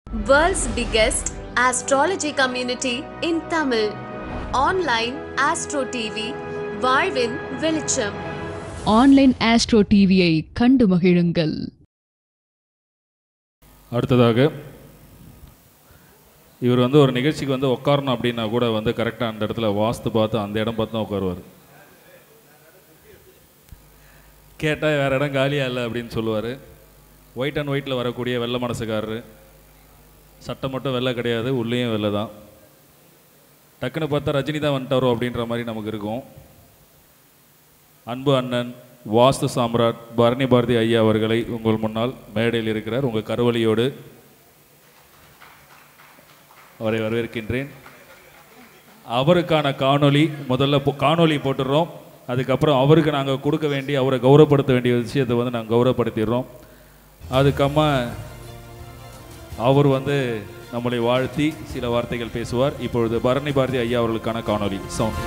World's biggest astrology community in Tamil. Online Astro TV, வாழ்வின் வெளிச்சம் online astro டிவியை கண்டு மகிழுங்கள் அடுத்ததாக இவர் வந்து ஒரு நிகழ்ச்சிக்கு வந்து உட்காரணும் அப்படின்னா கூட வந்து கரெக்டாக அந்த இடத்துல வாஸ்து பார்த்து அந்த இடம் பார்த்து தான் உட்காருவார் கேட்டால் வேறு இடம் காலியாக இல்லை அப்படின்னு சொல்லுவார் ஒயிட் அண்ட் ஒயிட்டில் வரக்கூடிய வெள்ளை மனசுக்காரரு சட்டை மட்டும் வெள்ளை கிடையாது உள்ளேயும் வெள்ளை தான் டக்குன்னு பார்த்தா ரஜினி தான் வந்துட்டாரோ அப்படின்ற மாதிரி நமக்கு இருக்கும் அன்பு அண்ணன் வாஸ்து சாம்ராட் பரணி பாரதி ஐயா அவர்களை உங்கள் முன்னால் மேடையில் இருக்கிறார் உங்கள் கருவழியோடு அவரை வரவேற்கின்றேன் அவருக்கான காணொளி முதல்ல போ- காணொளி போட்டுடுறோம் அதுக்கப்புறம் அவருக்கு நாங்கள் கொடுக்க வேண்டிய அவரை கௌரவப்படுத்த வேண்டிய விஷயத்தை வந்து நாங்கள் கௌரவப்படுத்திடுறோம் அதுக்கம்மா அவர் வந்து நம்மளை வாழ்த்தி சில வார்த்தைகள் பேசுவார் இப்பொழுது பரணி பாரதி ஐயா அவர்களுக்கான காணொளி சவுண்ட்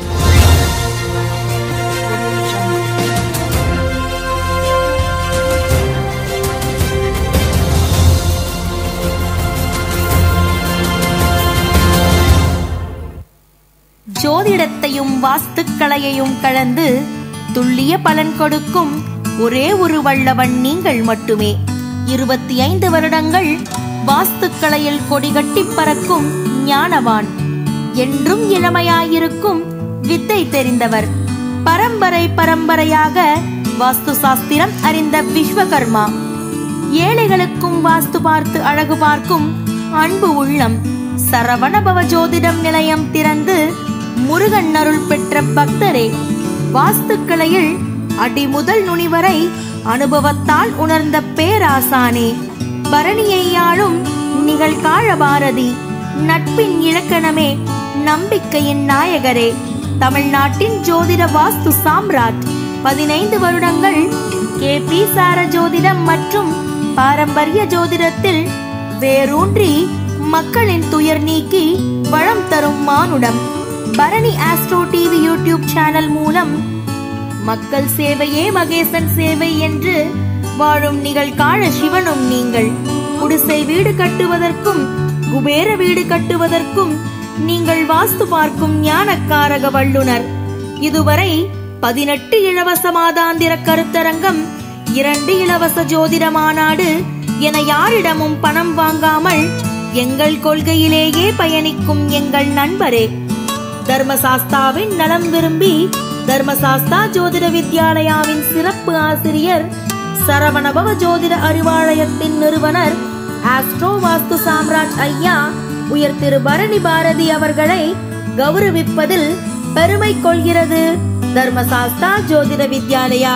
ஜோதிடத்தையும் வாஸ்துக்கலையையும் கலந்து துல்லிய பலன் கொடுக்கும் ஒரே ஒரு வல்லவன் நீங்கள் மட்டுமே இருபத்தி ஐந்து வருடங்கள் வாஸ்துக்கலையில் கொடிகட்டி பறக்கும் ஞானவான் என்றும் இளமையாயிருக்கும் வித்தை தெரிந்தவர் பரம்பரை பரம்பரையாக வாஸ்து சாஸ்திரம் அறிந்த விஸ்வகர்மா ஏழைகளுக்கும் வாஸ்து பார்த்து அழகு பார்க்கும் அன்பு உள்ளம் சரவணபவ ஜோதிடம் நிலையம் திறந்து முருகன் அருள் பெற்ற பக்தரே வாஸ்துக்கலையில் அடிமுதல் நுனி வரை அனுபவத்தால் உணர்ந்த பேராசானே பரணியை ஆளும் நிகழ்கால பாரதி நட்பின் இலக்கணமே நம்பிக்கையின் நாயகரே தமிழ்நாட்டின் ஜோதிட வாஸ்து சாம்ராட் பதினைந்து வருடங்கள் கே பி சார ஜோதிடம் மற்றும் பாரம்பரிய ஜோதிடத்தில் வேரூன்றி மக்களின் துயர் நீக்கி வளம் தரும் மானுடம் பரணி ஆஸ்ட்ரோ டிவி யூடியூப் சேனல் மூலம் மக்கள் சேவையே மகேசன் சேவை என்று வாழும் நிகழ்கால சிவனும் நீங்கள் குடிசை வீடு கட்டுவதற்கும் குபேர வீடு கட்டுவதற்கும் நீங்கள் வாஸ்து பார்க்கும் ஞானக்காரக வல்லுனர் இதுவரை பதினெட்டு இலவச மாதாந்திர கருத்தரங்கம் இரண்டு இலவச ஜோதிட மாநாடு என யாரிடமும் பணம் வாங்காமல் எங்கள் கொள்கையிலேயே பயணிக்கும் எங்கள் நண்பரே தர்மசாஸ்தாவின் நலம் விரும்பி தர்மசாஸ்தா ஜோதிட வித்யாலயாவின் சிறப்பு ஆசிரியர் சரவணபவ ஜோதிட அறிவாலயத்தின் நிறுவனர் ஆஸ்ட்ரோ வாஸ்து சாம்ராட் ஐயா உயர் திரு பரணி பாரதி அவர்களை கௌரவிப்பதில் பெருமை கொள்கிறது தர்மசாஸ்தா ஜோதிட வித்யாலயா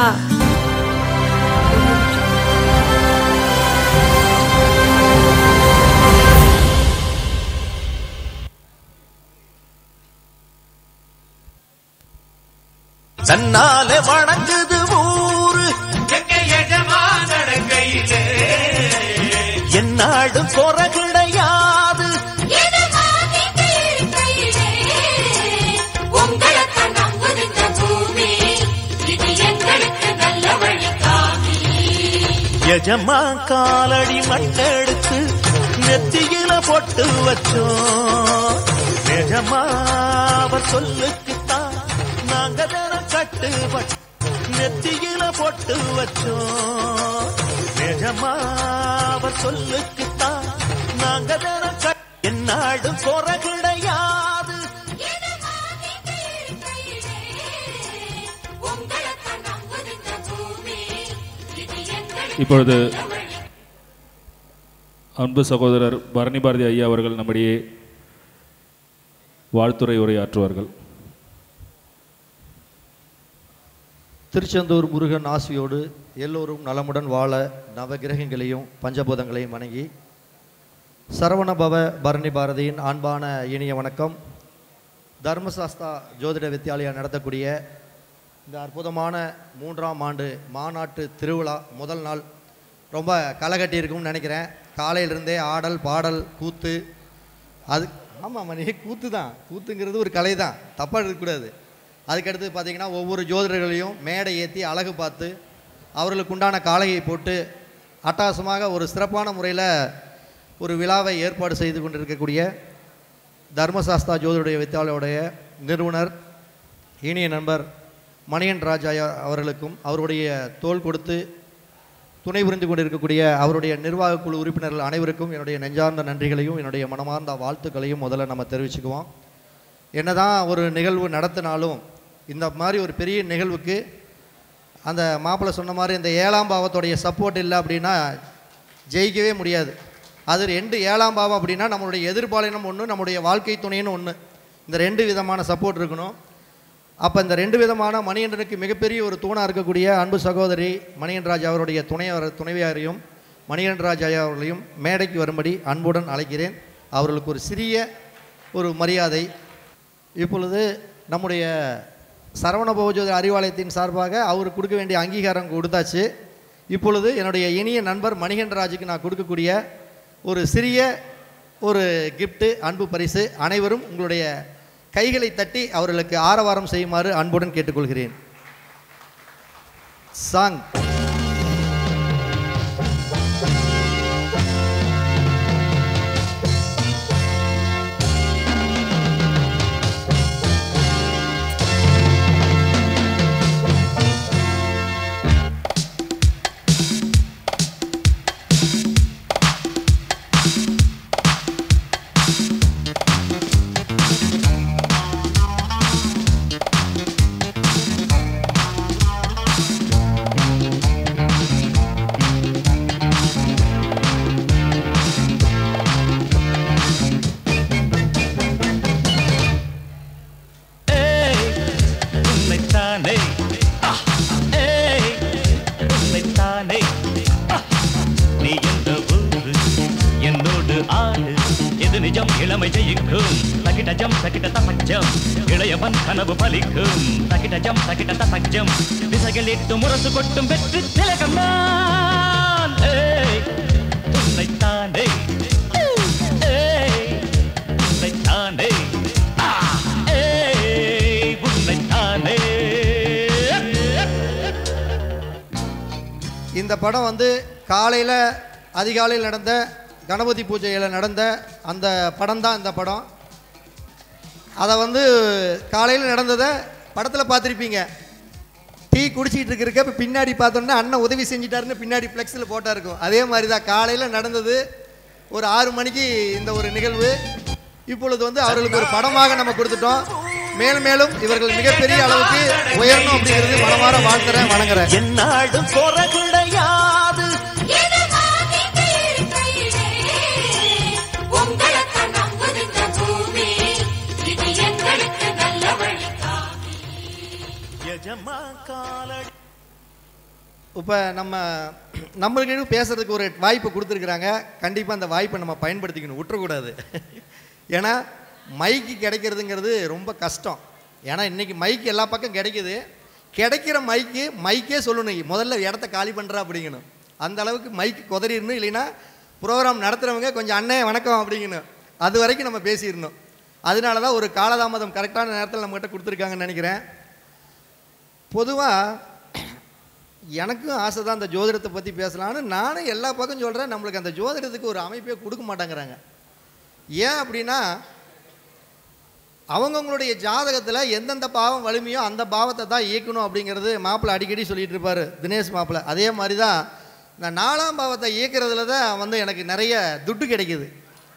தன்னால வணங்குது ஊரு என்னாடும் குறை கிடையாது எஜமா காலடி மண்ணெடுத்து நெத்தியில பொட்டு வச்சோம் நிஜமா அவர் சொல்லுக்குத்தான் நாங்க தினம் கட்டுப்பட்டு நெத்தியில பொட்டு வச்சோம் நிஜமா அவர் சொல்லுக்குத்தான் நாங்க தினம் கட் என்னாடும் குறை கிடையாது இப்பொழுது அன்பு சகோதரர் பரணி பாரதி ஐயா அவர்கள் நம்மிடையே வாழ்த்துரை உரையாற்றுவார்கள் திருச்செந்தூர் முருகன் ஆசியோடு எல்லோரும் நலமுடன் வாழ நவகிரகங்களையும் பஞ்சபூதங்களையும் வணங்கி சரவணபவ பரணி பாரதியின் அன்பான இனிய வணக்கம் தர்மசாஸ்தா ஜோதிட வித்யாலயா நடத்தக்கூடிய இந்த அற்புதமான மூன்றாம் ஆண்டு மாநாட்டு திருவிழா முதல் நாள் ரொம்ப களை இருக்கும்னு நினைக்கிறேன் காலையிலிருந்தே ஆடல் பாடல் கூத்து அது ஆமாம் மணி கூத்து தான் கூத்துங்கிறது ஒரு கலை தான் தப்பாக இருக்கக்கூடாது அதுக்கடுத்து பார்த்தீங்கன்னா ஒவ்வொரு ஜோதிடர்களையும் மேடை ஏற்றி அழகு பார்த்து அவர்களுக்கு உண்டான காளையை போட்டு அட்டகாசமாக ஒரு சிறப்பான முறையில் ஒரு விழாவை ஏற்பாடு செய்து கொண்டிருக்கக்கூடிய தர்மசாஸ்தா ஜோதிடைய வித்தாலயோடைய நிறுவனர் இனிய நண்பர் மணியன் ராஜாயா அவர்களுக்கும் அவருடைய தோள் கொடுத்து துணை புரிந்து கொண்டிருக்கக்கூடிய அவருடைய நிர்வாக குழு உறுப்பினர்கள் அனைவருக்கும் என்னுடைய நெஞ்சார்ந்த நன்றிகளையும் என்னுடைய மனமார்ந்த வாழ்த்துக்களையும் முதல்ல நம்ம தெரிவிச்சுக்குவோம் என்னதான் ஒரு நிகழ்வு நடத்தினாலும் இந்த மாதிரி ஒரு பெரிய நிகழ்வுக்கு அந்த மாப்பிள்ளை சொன்ன மாதிரி இந்த ஏழாம் பாவத்துடைய சப்போர்ட் இல்லை அப்படின்னா ஜெயிக்கவே முடியாது அது ரெண்டு ஏழாம் பாவம் அப்படின்னா நம்மளுடைய எதிர்பாலினம் ஒன்று நம்முடைய வாழ்க்கை துணைன்னு ஒன்று இந்த ரெண்டு விதமான சப்போர்ட் இருக்கணும் அப்போ இந்த ரெண்டு விதமான மணிகண்டனுக்கு மிகப்பெரிய ஒரு தூணாக இருக்கக்கூடிய அன்பு சகோதரி மணிகண்டராஜ் அவருடைய துணையவர் துணைவியாரையும் மணிகண்டராஜ் ஐயா அவர்களையும் மேடைக்கு வரும்படி அன்புடன் அழைக்கிறேன் அவர்களுக்கு ஒரு சிறிய ஒரு மரியாதை இப்பொழுது நம்முடைய சரவண பவஜோதி அறிவாலயத்தின் சார்பாக அவர் கொடுக்க வேண்டிய அங்கீகாரம் கொடுத்தாச்சு இப்பொழுது என்னுடைய இனிய நண்பர் மணிகண்டராஜுக்கு நான் கொடுக்கக்கூடிய ஒரு சிறிய ஒரு கிஃப்ட்டு அன்பு பரிசு அனைவரும் உங்களுடைய கைகளை தட்டி அவர்களுக்கு ஆரவாரம் செய்யுமாறு அன்புடன் கேட்டுக்கொள்கிறேன் சாங் ஏய், உன்னைத்தானே ஆ, ஏய், உன்னைத்தானே ஆ, நீ எந்த ஊரு என்னோடு ஆடு எது நிஜம் இளமை ஜெயிக்கும் தகிடஜம் தகிட தசஜம் இளையவன் கனவு பலிக்கும் தகிடஜம் தகிட தசஜம் திசைகளிட்டு முரசு கொட்டும் வெற்றி திலகம் நான் ஏய், உன்னைத்தானே ஏய், உன்னைத்தானே ஆ, ஏய், உன்னைத்தானே இந்த படம் வந்து காலையில் அதிகாலையில் நடந்த கணபதி பூஜையில் நடந்த அந்த படம் தான் இந்த படம் அதை வந்து காலையில் நடந்ததை படத்தில் பார்த்துருப்பீங்க டீ குடிச்சிட்டு இருக்கிறக்க இப்போ பின்னாடி பார்த்தோன்னா அண்ணன் உதவி செஞ்சிட்டாருன்னு பின்னாடி ஃப்ளெக்ஸில் போட்டா இருக்கும் அதே மாதிரி தான் காலையில் நடந்தது ஒரு ஆறு மணிக்கு இந்த ஒரு நிகழ்வு இப்பொழுது வந்து அவர்களுக்கு ஒரு படமாக நம்ம கொடுத்துட்டோம் மேலும் மேலும் இவர்கள் மிகப்பெரிய அளவுக்கு உயரணும் அப்படிங்கிறது மனமாற வாழ்த்துறேன் வணங்குறேன் என்னாடும் குறை கிடையாது எஜமா காலடி இப்போ நம்ம நம்மளுக்கு பேசுறதுக்கு ஒரு வாய்ப்பு கொடுத்துருக்குறாங்க கண்டிப்பாக அந்த வாய்ப்பை நம்ம பயன்படுத்திக்கணும் விட்டுறக்கூடாது ஏன்னா மைக்கு கிடைக்கிறதுங்கிறது ரொம்ப கஷ்டம் ஏன்னா இன்னைக்கு மைக்கு எல்லா பக்கம் கிடைக்குது கிடைக்கிற மைக்கு மைக்கே சொல்லணும் முதல்ல இடத்த காலி பண்ணுறா அப்படிங்கணும் அந்த அளவுக்கு மைக்கு குதறிடணும் இல்லைன்னா ப்ரோக்ராம் நடத்துகிறவங்க கொஞ்சம் அண்ணே வணக்கம் அப்படிங்கணும் அது வரைக்கும் நம்ம பேசிடணும் அதனால தான் ஒரு காலதாமதம் கரெக்டான நேரத்தில் நம்மகிட்ட கொடுத்துருக்காங்கன்னு நினைக்கிறேன் பொதுவாக எனக்கும் ஆசை தான் அந்த ஜோதிடத்தை பற்றி பேசலாம்னு நானும் எல்லா பக்கம் சொல்கிறேன் நம்மளுக்கு அந்த ஜோதிடத்துக்கு ஒரு அமைப்பே கொடுக்க மாட்டேங்கிறாங்க ஏன் அப்படின்னா அவங்கவுங்களுடைய ஜாதகத்தில் எந்தெந்த பாவம் வலிமையோ அந்த பாவத்தை தான் இயக்கணும் அப்படிங்கிறது மாப்பிள்ளை அடிக்கடி சொல்லிட்டு இருப்பாரு தினேஷ் மாப்பிள்ளை அதே மாதிரி தான் இந்த நாலாம் பாவத்தை இயக்கிறதுல தான் வந்து எனக்கு நிறைய துட்டு கிடைக்குது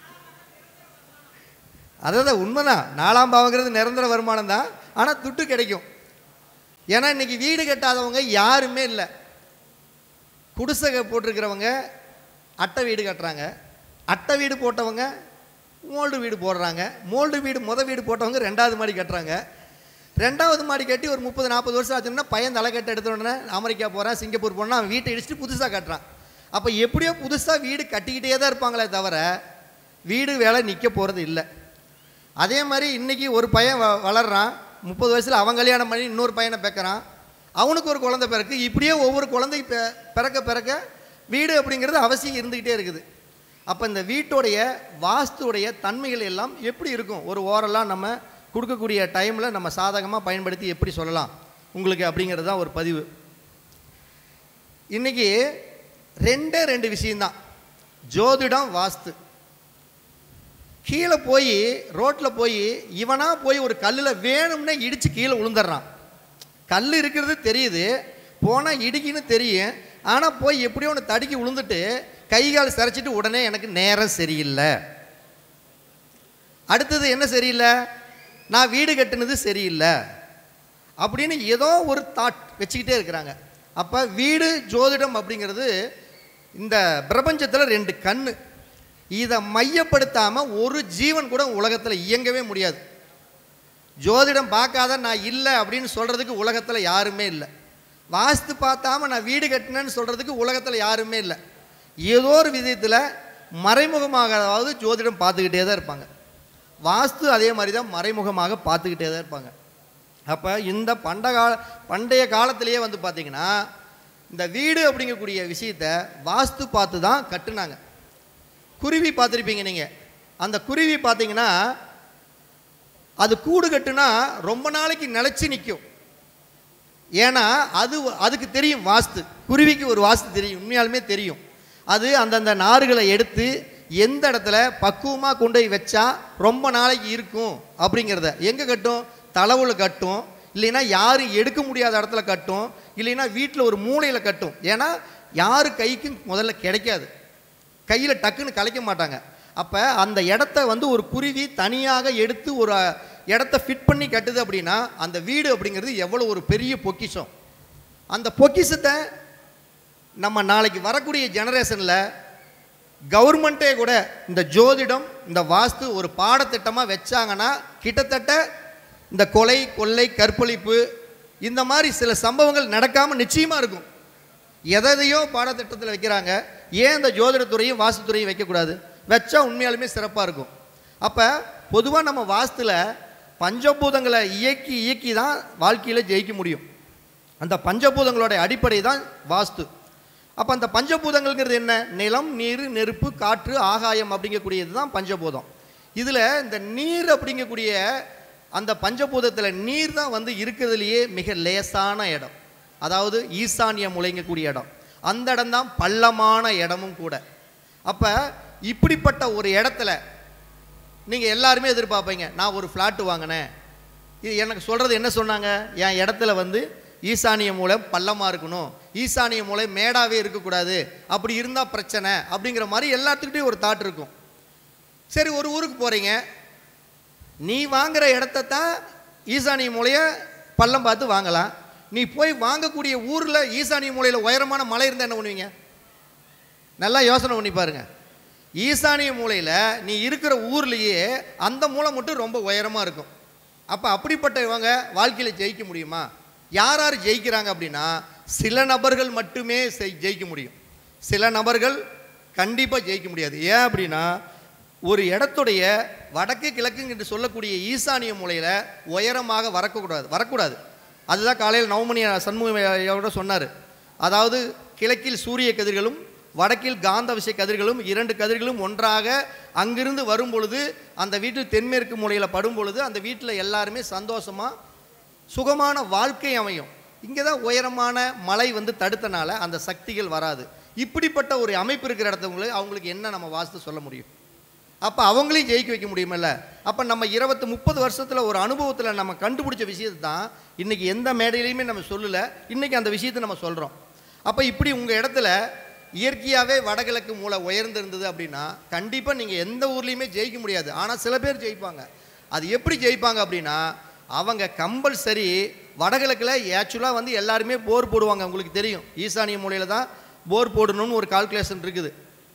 அதான் உண்மைதான் நாலாம் பாவங்கிறது நிரந்தர வருமானம் தான் ஆனால் துட்டு கிடைக்கும் ஏன்னா இன்னைக்கு வீடு கட்டாதவங்க யாருமே இல்லை குடிசை போட்டிருக்கிறவங்க அட்டை வீடு கட்டுறாங்க அட்டை வீடு போட்டவங்க மோல்டு வீடு போடுறாங்க மோல்டு வீடு முத வீடு போட்டவங்க ரெண்டாவது மாடி கட்டுறாங்க ரெண்டாவது மாடி கட்டி ஒரு முப்பது நாற்பது வருஷம் ஆச்சுன்னா பையன் தலைக்கட்டை எடுத்த உடனே அமெரிக்கா போகிறான் சிங்கப்பூர் போனால் அவன் வீட்டை இடிச்சிட்டு புதுசாக கட்டுறான் அப்போ எப்படியோ புதுசாக வீடு கட்டிக்கிட்டே தான் இருப்பாங்களே தவிர வீடு வேலை நிற்க போகிறது இல்லை அதே மாதிரி இன்னைக்கு ஒரு பையன் வ வளர்றான் முப்பது வயசில் அவன் கல்யாணம் பண்ணி இன்னொரு பையனை பெக்கறான் அவனுக்கு ஒரு குழந்தை பிறக்கு இப்படியே ஒவ்வொரு குழந்தை பெ- பிறக்க பிறக்க வீடு அப்படிங்கிறது அவசியம் இருந்துக்கிட்டே இருக்குது அப்போ இந்த வீட்டுடைய வாஸ்துடைய தன்மைகள் எல்லாம் எப்படி இருக்கும் ஒரு ஓரெல்லாம் நம்ம கொடுக்கக்கூடிய டைமில் நம்ம சாதகமாக பயன்படுத்தி எப்படி சொல்லலாம் உங்களுக்கு அப்படிங்கிறது தான் ஒரு பதிவு இன்னைக்கு ரெண்டே ரெண்டு விஷயம்தான் ஜோதிடம் வாஸ்து கீழே போய் ரோட்டில் போய் இவனா போய் ஒரு கல்லில் வேணும்னே இடித்து கீழே விழுந்துடுறான் கல் இருக்கிறது தெரியுது போனால் இடிக்குன்னு தெரியும் ஆனால் போய் எப்படியோ ஒன்று தடுக்கி விழுந்துட்டு கை கால் சிரைச்சிட்டு உடனே எனக்கு நேரம் சரியில்லை அடுத்தது என்ன சரியில்லை நான் வீடு கட்டுனது சரியில்லை அப்படின்னு ஏதோ ஒரு தாட் வச்சுக்கிட்டே இருக்கிறாங்க அப்போ வீடு ஜோதிடம் அப்படிங்கிறது இந்த பிரபஞ்சத்தில் ரெண்டு கண்ணு இதை மையப்படுத்தாமல் ஒரு ஜீவன் கூட உலகத்தில் இயங்கவே முடியாது ஜோதிடம் பார்க்காத நான் இல்லை அப்படின்னு சொல்கிறதுக்கு உலகத்தில் யாருமே இல்லை வாஸ்து பார்த்தாம நான் வீடு கட்டினேன்னு சொல்கிறதுக்கு உலகத்தில் யாருமே இல்லை ஏதோ ஒரு விதத்தில் மறைமுகமாகவாவது ஜோதிடம் பார்த்துக்கிட்டே தான் இருப்பாங்க வாஸ்து அதே மாதிரி தான் மறைமுகமாக பார்த்துக்கிட்டே தான் இருப்பாங்க அப்போ இந்த பண்ட கால பண்டைய காலத்திலேயே வந்து பார்த்திங்கன்னா இந்த வீடு அப்படிங்கக்கூடிய விஷயத்த வாஸ்து பார்த்து தான் கட்டுனாங்க குருவி பார்த்துருப்பீங்க நீங்கள் அந்த குருவி பார்த்தீங்கன்னா அது கூடு கட்டுனா ரொம்ப நாளைக்கு நிலச்சி நிற்கும் ஏன்னா அது அதுக்கு தெரியும் வாஸ்து குருவிக்கு ஒரு வாஸ்து தெரியும் உண்மையாலுமே தெரியும் அது அந்தந்த நாறுகளை எடுத்து எந்த இடத்துல பக்குவமாக கொண்டு போய் வச்சா ரொம்ப நாளைக்கு இருக்கும் அப்படிங்கிறத எங்கே கட்டும் தளவுல கட்டும் இல்லைன்னா யாரும் எடுக்க முடியாத இடத்துல கட்டும் இல்லைன்னா வீட்டில் ஒரு மூலையில் கட்டும் ஏன்னா யாரு கைக்கும் முதல்ல கிடைக்காது கையில் டக்குன்னு கலைக்க மாட்டாங்க அப்போ அந்த இடத்த வந்து ஒரு குருவி தனியாக எடுத்து ஒரு அஹ், இடத்த ஃபிட் பண்ணி கட்டுது அப்படின்னா அந்த வீடு அப்படிங்கிறது எவ்வளோ ஒரு பெரிய பொக்கிஷம் அந்த பொக்கிஷத்தை நம்ம நாளைக்கு வரக்கூடிய ஜெனரேஷனில் கவர்மெண்ட்டே கூட இந்த ஜோதிடம் இந்த வாஸ்து ஒரு பாடத்திட்டமாக வச்சாங்கன்னா கிட்டத்தட்ட இந்த கொலை கொள்ளை கற்பழிப்பு இந்த மாதிரி சில சம்பவங்கள் நடக்காமல் நிச்சயமாக இருக்கும் எதையோ பாடத்திட்டத்தில் வைக்கிறாங்க ஏன் இந்த ஜோதிடத்துறையும் வாஸ்துத்துறையும் வைக்கக்கூடாது வச்சா உண்மையாலுமே சிறப்பாக இருக்கும் அப்போ பொதுவாக நம்ம வாஸ்துல பஞ்சபூதங்களை இயக்கி இயக்கி தான் வாழ்க்கையில் ஜெயிக்க முடியும் அந்த பஞ்சபூதங்களோட அடிப்படை தான் வாஸ்து அப்போ அந்த பஞ்சபூதங்கள்ங்கிறது என்ன நிலம் நீர் நெருப்பு காற்று ஆகாயம் அப்படிங்கக்கூடியது தான் பஞ்சபூதம் இதில் இந்த நீர் அப்படிங்கக்கூடிய அந்த பஞ்சபூதத்தில் நீர் தான் வந்து இருக்கிறதுலையே மிக லேசான இடம் அதாவது ஈசானிய முளைங்கக்கூடிய இடம் அந்த இடம் தான் பள்ளமான இடமும் கூட அப்போ இப்படிப்பட்ட ஒரு இடத்துல நீங்கள் எல்லாருமே எதிர்பார்ப்பீங்க நான் ஒரு ஃப்ளாட்டு வாங்கினேன் இது எனக்கு சொல்கிறது என்ன சொன்னாங்க என் இடத்துல வந்து ஈசானிய மூலை பள்ளமாக இருக்கணும் ஈசானிய மூலை மேடாவே இருக்கக்கூடாது அப்படி இருந்தால் பிரச்சனை அப்படிங்கிற மாதிரி எல்லாத்துக்கிட்டையும் ஒரு தாட் இருக்கும் சரி ஒரு ஊருக்கு போகிறீங்க நீ வாங்குற இடத்த தான் ஈசானிய மூலையை பள்ளம் பார்த்து வாங்கலாம் நீ போய் வாங்கக்கூடிய ஊரில் ஈசானிய மூலையில் உயரமான மலை இருந்தால் என்ன பண்ணுவீங்க நல்லா யோசனை பண்ணி பாருங்க ஈசானிய மூலையில் நீ இருக்கிற ஊர்லேயே அந்த மூலை மட்டும் ரொம்ப உயரமாக இருக்கும் அப்போ அப்படிப்பட்டவங்க வாழ்க்கையில் ஜெயிக்க முடியுமா யார் யார் ஜெயிக்கிறாங்க அப்படின்னா சில நபர்கள் மட்டுமே செய்- ஜெயிக்க முடியும் சில நபர்கள் கண்டிப்பாக ஜெயிக்க முடியாது ஏன் அப்படின்னா ஒரு இடத்துடைய வடக்கு கிழக்கு என்று சொல்லக்கூடிய ஈசானிய மூலையில் உயரமாக வரக்கூடாது வரக்கூடாது அதுதான் காலையில் நவமணி சண்முகையோட சொன்னார் அதாவது கிழக்கில் சூரிய கதிர்களும் வடக்கில் காந்த விஷய கதிர்களும் இரண்டு கதிர்களும் ஒன்றாக அங்கிருந்து வரும் பொழுது அந்த வீட்டில் தென்மேற்கு மூலையில் படும் பொழுது அந்த வீட்டில் எல்லாருமே சந்தோஷமாக சுகமான வாழ்க்கை அமையும் இங்கே தான் உயரமான மலை வந்து தடுத்தனால அந்த சக்திகள் வராது இப்படிப்பட்ட ஒரு அமைப்பு இருக்கிற இடத்தவங்களுக்கு அவங்களுக்கு என்ன நம்ம வாஸ்து சொல்ல முடியும் அப்போ அவங்களையும் ஜெயிக்க வைக்க முடியுமில்ல அப்போ நம்ம இருபத்து முப்பது வருஷத்தில் ஒரு அனுபவத்தில் நம்ம கண்டுபிடிச்ச விஷயத்தை தான் இன்றைக்கி எந்த மேடையிலையுமே நம்ம சொல்லலை இன்றைக்கி அந்த விஷயத்தை நம்ம சொல்கிறோம் அப்போ இப்படி உங்கள் இடத்துல இயற்கையாகவே வடகிழக்கு மூளை உயர்ந்திருந்தது அப்படின்னா கண்டிப்பாக நீங்கள் எந்த ஊர்லேயுமே ஜெயிக்க முடியாது ஆனால் சில பேர் ஜெயிப்பாங்க அது எப்படி ஜெயிப்பாங்க அப்படின்னா அவங்க கம்பல்சரி வடகிழக்கில் ஆக்சுவலாக வந்து எல்லாருமே போர் போடுவாங்க உங்களுக்கு தெரியும் ஈசானிய மூலையில் தான் போர் போடணும்னு ஒரு கால்குலேஷன் இருக்குது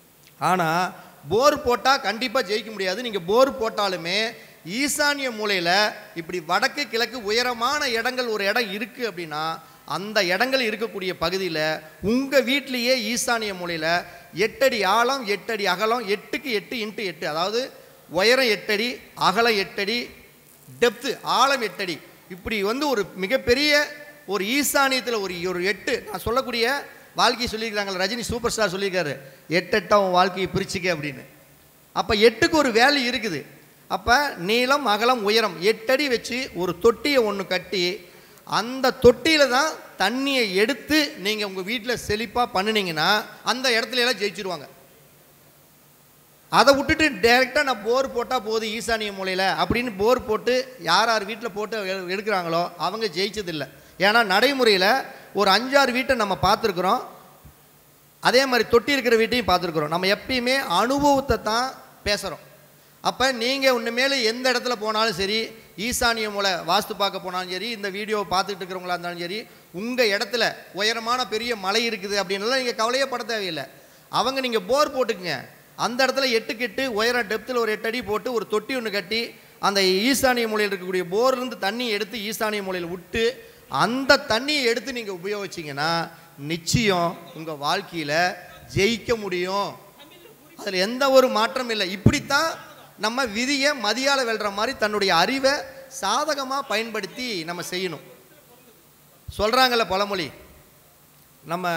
ஆனால் போர் போட்டால் கண்டிப்பாக ஜெயிக்க முடியாது நீங்கள் போர் போட்டாலுமே ஈசானிய மூலையில் இப்படி வடக்கு கிழக்கு உயரமான இடங்கள் ஒரு இடம் இருக்குது அப்படின்னா அந்த இடங்கள் இருக்கக்கூடிய பகுதியில் உங்கள் வீட்லேயே ஈசானிய மூலையில் எட்டடி ஆழம் எட்டடி அகலம் எட்டுக்கு எட்டு இன்ட்டு எட்டு அதாவது உயரம் எட்டடி அகலம் எட்டடி டெப்த்து ஆழம் எட்டடி இப்படி வந்து ஒரு மிகப்பெரிய ஒரு ஈசானியத்தில் ஒரு ஒரு எட்டு நான் சொல்லக்கூடிய வாழ்க்கையை சொல்லியிருக்காங்க ரஜினி சூப்பர் ஸ்டார் சொல்லியிருக்காரு எட்டு எட்டா உன் வாழ்க்கையை பிரிச்சுக்க அப்படின்னு அப்போ எட்டுக்கு ஒரு வேல்யூ இருக்குது அப்போ நீளம் அகலம் உயரம் எட்டடி வச்சு ஒரு தொட்டியை ஒன்று கட்டி அந்த தொட்டியில் தான் தண்ணியை எடுத்து நீங்கள் உங்கள் வீட்டில் செழிப்பாக பண்ணுனீங்கன்னா அந்த இடத்துல எல்லாம் ஜெயிச்சிருவாங்க அதை விட்டுட்டு டைரெக்டாக நான் போர் போட்டால் போதும் ஈசானிய மூலையில் அப்படின்னு போர் போட்டு யார் யார் வீட்டில் போட்டு எ- எடுக்கிறாங்களோ அவங்க ஜெயிச்சதில்லை ஏன்னா நடைமுறையில் ஒரு அஞ்சாறு வீட்டை நம்ம பார்த்துருக்குறோம் அதே மாதிரி தொட்டி இருக்கிற வீட்டையும் பார்த்துருக்குறோம் நம்ம எப்பயுமே அனுபவத்தை தான் பேசுகிறோம் அப்போ நீங்கள் உன்னுமேல எந்த இடத்துல போனாலும் சரி ஈசானிய மூலை வாஸ்து பார்க்க போனாலும் சரி இந்த வீடியோவை பார்த்துட்டு இருக்கிறவங்களா இருந்தாலும் சரி உங்கள் இடத்துல உயரமான பெரிய மலை இருக்குது அப்படின்லாம் நீங்கள் கவலையே பட தேவையில்லை அவங்க நீங்கள் போர் போட்டுக்குங்க அந்த இடத்துல எட்டுக்கு எட்டு உயரம் டெப்த்தில் ஒரு எட்டு அடி போட்டு ஒரு தொட்டி ஒன்று கட்டி அந்த ஈசானிய மூலையில் இருக்கக்கூடிய போர்லேருந்து தண்ணி எடுத்து ஈசானிய மூலையில் விட்டு அந்த தண்ணியை எடுத்து நீங்கள் உபயோகிச்சிங்கன்னா நிச்சயம் உங்கள் வாழ்க்கையில் ஜெயிக்க முடியும் அதில் எந்த ஒரு மாற்றம் இல்லை இப்படித்தான் நம்ம விதியை மதியால வெல்ற மாதிரி தன்னுடைய அறிவை சாதகமாக பயன்படுத்தி நம்ம செய்யணும் சொல்கிறாங்கல்ல பழமொழி நம்ம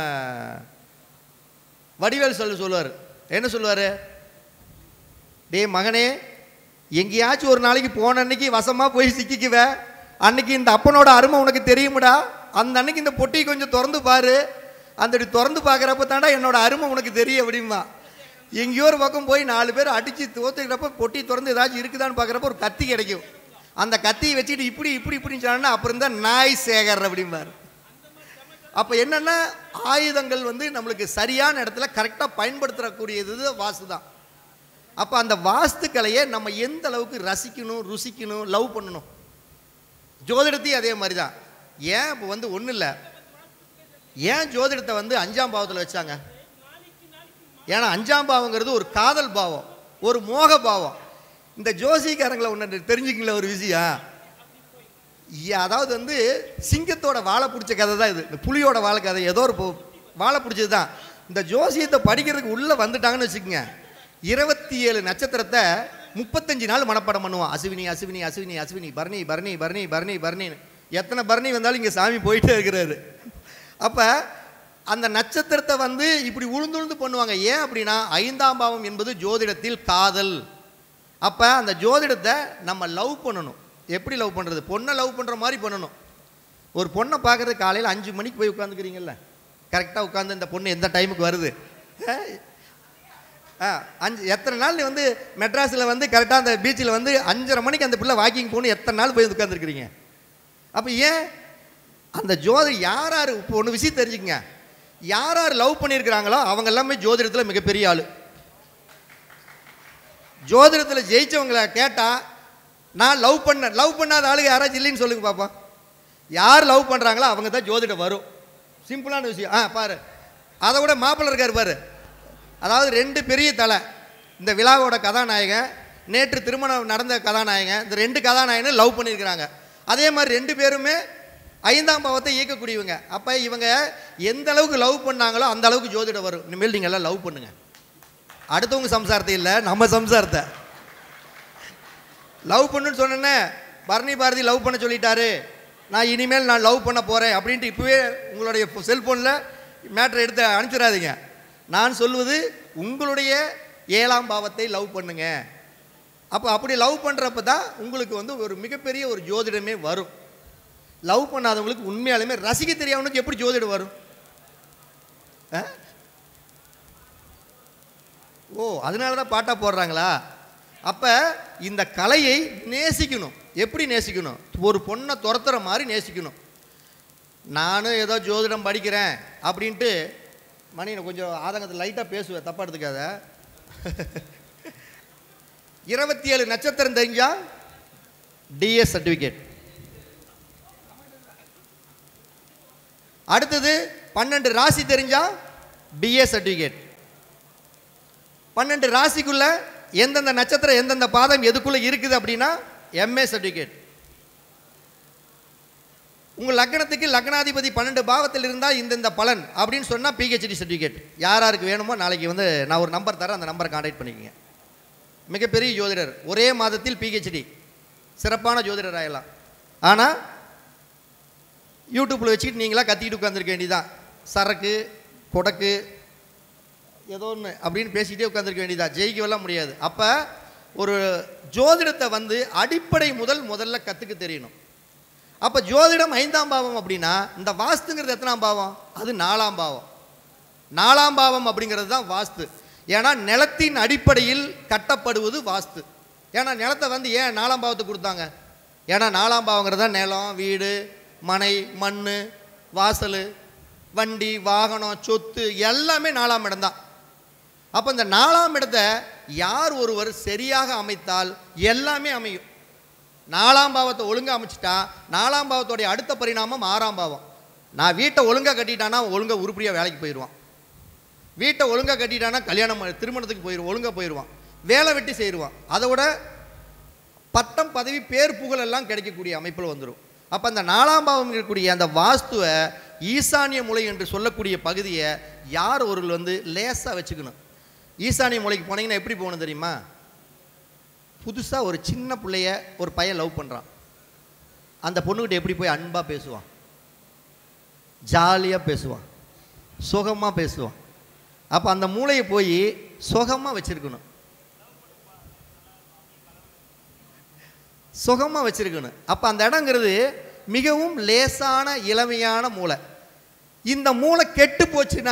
வடிவேல் சொல்லு சொல்லுவார் என்ன சொல்லுவார் டேய் மகனே எங்கேயாச்சும் ஒரு நாளைக்கு போன அன்னைக்கு வசமாக போய் சிக்கிக்குவ அன்னைக்கு இந்த அப்பனோட அருமை உனக்கு தெரியுமுடா அந்த அன்னைக்கு இந்த பொட்டியை கொஞ்சம் திறந்து பாரு அந்த இப்படி திறந்து பார்க்குறப்ப தாண்டா என்னோட அருமை உனக்கு தெரியும் அப்படிம்பா எங்கேயோ ஒரு பக்கம் போய் நாலு பேர் அடித்து தோத்துக்கிறப்ப பொட்டி திறந்து ஏதாச்சும் இருக்குதான்னு பார்க்குறப்ப ஒரு கத்தி கிடைக்கும் அந்த கத்தியை வச்சுட்டு இப்படி இப்படி இப்படின்னு சொன்னா அப்புறம் தான் நாய் சேகர் அப்படிம்பாரு அப்போ என்னென்னா ஆயுதங்கள் வந்து நம்மளுக்கு சரியான இடத்துல கரெக்டாக பயன்படுத்தக்கூடியது வாஸ்து தான் அப்போ அந்த வாஸ்துக்கலையை நம்ம எந்த அளவுக்கு ரசிக்கணும் ருசிக்கணும் லவ் பண்ணணும் ஜோதிடத்தையும் அதே மாதிரி தான் ஏன் இப்போ வந்து ஒன்றும் இல்லை ஏன் ஜோதிடத்தை வந்து அஞ்சாம் பாவத்தில் வச்சாங்க ஏன்னா அஞ்சாம் பாவங்கிறது ஒரு காதல் பாவம் ஒரு மோக பாவம் இந்த ஜோசிக்காரங்களை ஒன்று தெரிஞ்சுக்கங்கள ஒரு விஷயம் ஐயா, அதாவது வந்து சிங்கத்தோட வாழை பிடிச்ச கதை தான் இது இந்த புலியோட வாழை கதை ஏதோ ஒரு பொ- வாழை பிடிச்சது தான் இந்த ஜோசியத்தை படிக்கிறதுக்கு உள்ளே வந்துட்டாங்கன்னு வச்சுக்கோங்க இருபத்தி ஏழு நட்சத்திரத்தை முப்பத்தஞ்சு நாள் மனப்பாடம் பண்ணுவான் அசுவினி அசுவினி அசுவினி அசுவினி பரணி பரணி பரணி பரணி பரணின்னு எத்தனை பரணி வந்தாலும் இங்கே சாமி போயிட்டே இருக்கிறாரு அப்போ அந்த நட்சத்திரத்தை வந்து இப்படி உழுந்து உழுந்து பண்ணுவாங்க ஏன் அப்படின்னா ஐந்தாம் பாவம் என்பது ஜோதிடத்தில் காதல் அப்போ அந்த ஜோதிடத்தை நம்ம லவ் பண்ணணும் எப்படி லவ் பண்ணுறது பொண்ணை லவ் பண்ணுற மாதிரி பண்ணணும் ஒரு பொண்ணை பார்க்குறது காலையில் அஞ்சு மணிக்கு போய் உட்காந்துக்கிறீங்கல்ல கரெக்டாக உட்காந்து இந்த பொண்ணு எந்த டைமுக்கு வருது அஹ், ஆ அஞ்சு எத்தனை நாள் நீ வந்து மெட்ராஸில் வந்து கரெக்டாக அந்த பீச்சில் வந்து அஞ்சரை மணிக்கு அந்த பிள்ளை வாக்கிங் போகணும் எத்தனை நாள் போய் உட்காந்துருக்கிறீங்க அப்போ ஏன் அந்த ஜோதி யார் யார் இப்போ ஒன்று விஷயம் தெரிஞ்சுக்கங்க யார் யார் லவ் பண்ணியிருக்கிறாங்களோ அவங்க எல்லாமே ஜோதிடத்தில் மிகப்பெரிய ஆள் ஜோதிடத்தில் ஜெயிச்சவங்களை கேட்டால் நான் லவ் பண்ண லவ் பண்ணாத ஆளுங்க யாராச்சும் இல்லைன்னு சொல்லுங்க பாப்பா யார் லவ் பண்ணுறாங்களோ அவங்க தான் ஜோதிடம் வரும் சிம்பிளான விஷயம் ஆ பாரு அதை விட மாப்பிள்ளை இருக்கார் பாரு அதாவது ரெண்டு பெரிய தலை இந்த விழாவோட கதாநாயகன் நேற்று திருமணம் நடந்த கதாநாயகன் இந்த ரெண்டு கதாநாயகனும் லவ் பண்ணியிருக்கிறாங்க அதே மாதிரி ரெண்டு பேருமே ஐந்தாம் பாவத்தை இயக்கக்கூடியவங்க அப்போ இவங்க எந்த அளவுக்கு லவ் பண்ணாங்களோ அந்த அளவுக்கு ஜோதிடம் வரும் இனிமேல் நீங்கள் எல்லாம் லவ் பண்ணுங்க அடுத்தவங்க சம்சாரத்தை இல்லை நம்ம சம்சாரத்தை லவ் பண்ணுன்னு சொன்னேன்னே பரணி பாரதி லவ் பண்ண சொல்லிட்டாரு நான் இனிமேல் நான் லவ் பண்ண போகிறேன் அப்படின்ட்டு இப்போவே உங்களுடைய செல்ஃபோனில் மேட்ரை எடுத்து அனுப்பிச்சிடாதீங்க நான் சொல்வது உங்களுடைய ஏழாம் பாவத்தை லவ் பண்ணுங்க அப்போ அப்படி லவ் பண்ணுறப்ப தான் உங்களுக்கு வந்து ஒரு மிகப்பெரிய ஒரு ஜோதிடமே வரும் லவ் பண்ணாதவங்களுக்கு உண்மையாலுமே ரசிக்க தெரியாதவனுக்கு எப்படி ஜோதிடம் வரும் ஆ? ஓ அதனால தான் பாட்டா போடுறாங்களா அப்போ இந்த கலையை நேசிக்கணும் எப்படி நேசிக்கணும் ஒரு பொண்ணை துரத்துற மாதிரி நேசிக்கணும் நானும் ஏதோ ஜோதிடம் படிக்கிறேன் அப்படின்ட்டு மணி நான் கொஞ்சம் ஆதங்கத்தில் லைட்டாக பேசுவேன் தப்பா எடுத்துக்காத இருபத்தி ஏழு நட்சத்திரம் தெரிஞ்சா டிஎஸ் சர்டிஃபிகேட் அடுத்தது பன்னெண்டு ராசி தெரிஞ்சா பிஏ சர்டிஃபிகேட் பன்னெண்டு ராசிக்குள்ள எந்தெந்த நட்சத்திரம் எந்தெந்த பாதம் எதுக்குள்ள இருக்குது அப்படின்னா எம்ஏ சர்டிஃபிகேட் உங்க லக்னத்துக்கு லக்னாதிபதி பன்னெண்டு பாவத்தில் இருந்தால் இந்தந்த பலன் அப்படின்னு சொன்னால் பிஹெச்டி சர்டிஃபிகேட் யார் யாருக்கு வேணுமோ நாளைக்கு வந்து நான் ஒரு நம்பர் தரேன் அந்த நம்பரை கான்டாக்ட் பண்ணிக்கோங்க மிகப்பெரிய ஜோதிடர் ஒரே மாதத்தில் பிஹெச்டி சிறப்பான ஜோதிடர் ஆகலாம் ஆனால் யூடியூப்பில் வச்சுக்கிட்டு நீங்களா கத்திக்கிட்டு உட்காந்துருக்க வேண்டியதான் சரக்கு கொடக்கு ஏதோ ஒன்று அப்படின்னு பேசிக்கிட்டே உட்காந்துருக்க வேண்டியதா ஜெயிக்கவெல்லாம் முடியாது அப்போ ஒரு ஜோதிடத்தை வந்து அடிப்படை முதல் முதல்ல கற்றுக்க தெரியணும் அப்போ ஜோதிடம் ஐந்தாம் பாவம் அப்படின்னா இந்த வாஸ்துங்கிறது எத்தனாம் பாவம் அது நாலாம் பாவம் நாலாம் பாவம் அப்படிங்கிறது தான் வாஸ்து ஏன்னா நிலத்தின் அடிப்படையில் கட்டப்படுவது வாஸ்து ஏன்னா நிலத்தை வந்து ஏன் நாலாம் பாவத்துக்கு கொடுத்தாங்க ஏன்னா நாலாம் பாவங்கிறது தான் நிலம் வீடு மனை மண் வாசல் வண்டி வாகனம் சொத்து எல்லாமே நாலாம் இடம்தான் அப்போ இந்த நாலாம் இடத்தை யார் ஒருவர் சரியாக அமைத்தால் எல்லாமே அமையும் நாலாம் பாவத்தை ஒழுங்கா அமைச்சிட்டா நாலாம் பாவத்தோடைய அடுத்த பரிணாமம் ஆறாம் பாவம் நான் வீட்டை ஒழுங்கா கட்டிட்டானா அவன் ஒழுங்கா உருப்படியாக வேலைக்கு போயிடுவான் வீட்டை ஒழுங்கா கட்டிட்டானா கல்யாணம் பண்ணி- திருமணத்துக்கு போயிடுவான் ஒழுங்கா போயிடுவான் வேலை வெட்டி செய்டுவான் அதை விட பட்டம் பதவி பேர் புகழ் எல்லாம் கிடைக்கக்கூடிய அமைப்பில் வந்துடும் அப்போ அந்த நாலாம் பாவம் இருக்கக்கூடிய அந்த வாஸ்துவை ஈசானிய மூலை என்று சொல்லக்கூடிய பகுதியை யார் ஒருவர் வந்து லேசாக வச்சுக்கணும் ஈசானிய மூலைக்கு போனீங்கன்னா எப்படி போகணும் தெரியுமா புதுசாக ஒரு சின்ன பிள்ளைய ஒரு பையன் லவ் பண்ணுறான் அந்த பொண்ணுக்கிட்ட எப்படி போய் அன்பாக பேசுவான் ஜாலியாக பேசுவான் சுகமாக பேசுவான் அப்போ அந்த மூளையை போய் சுகமாக வச்சிருக்கணும் சுகமாக வச்சிருக்கணும் அப்போ அந்த இடங்கிறது மிகவும் லேசான இளமையான மூளை இந்த மூளை கெட்டு போச்சுன்னா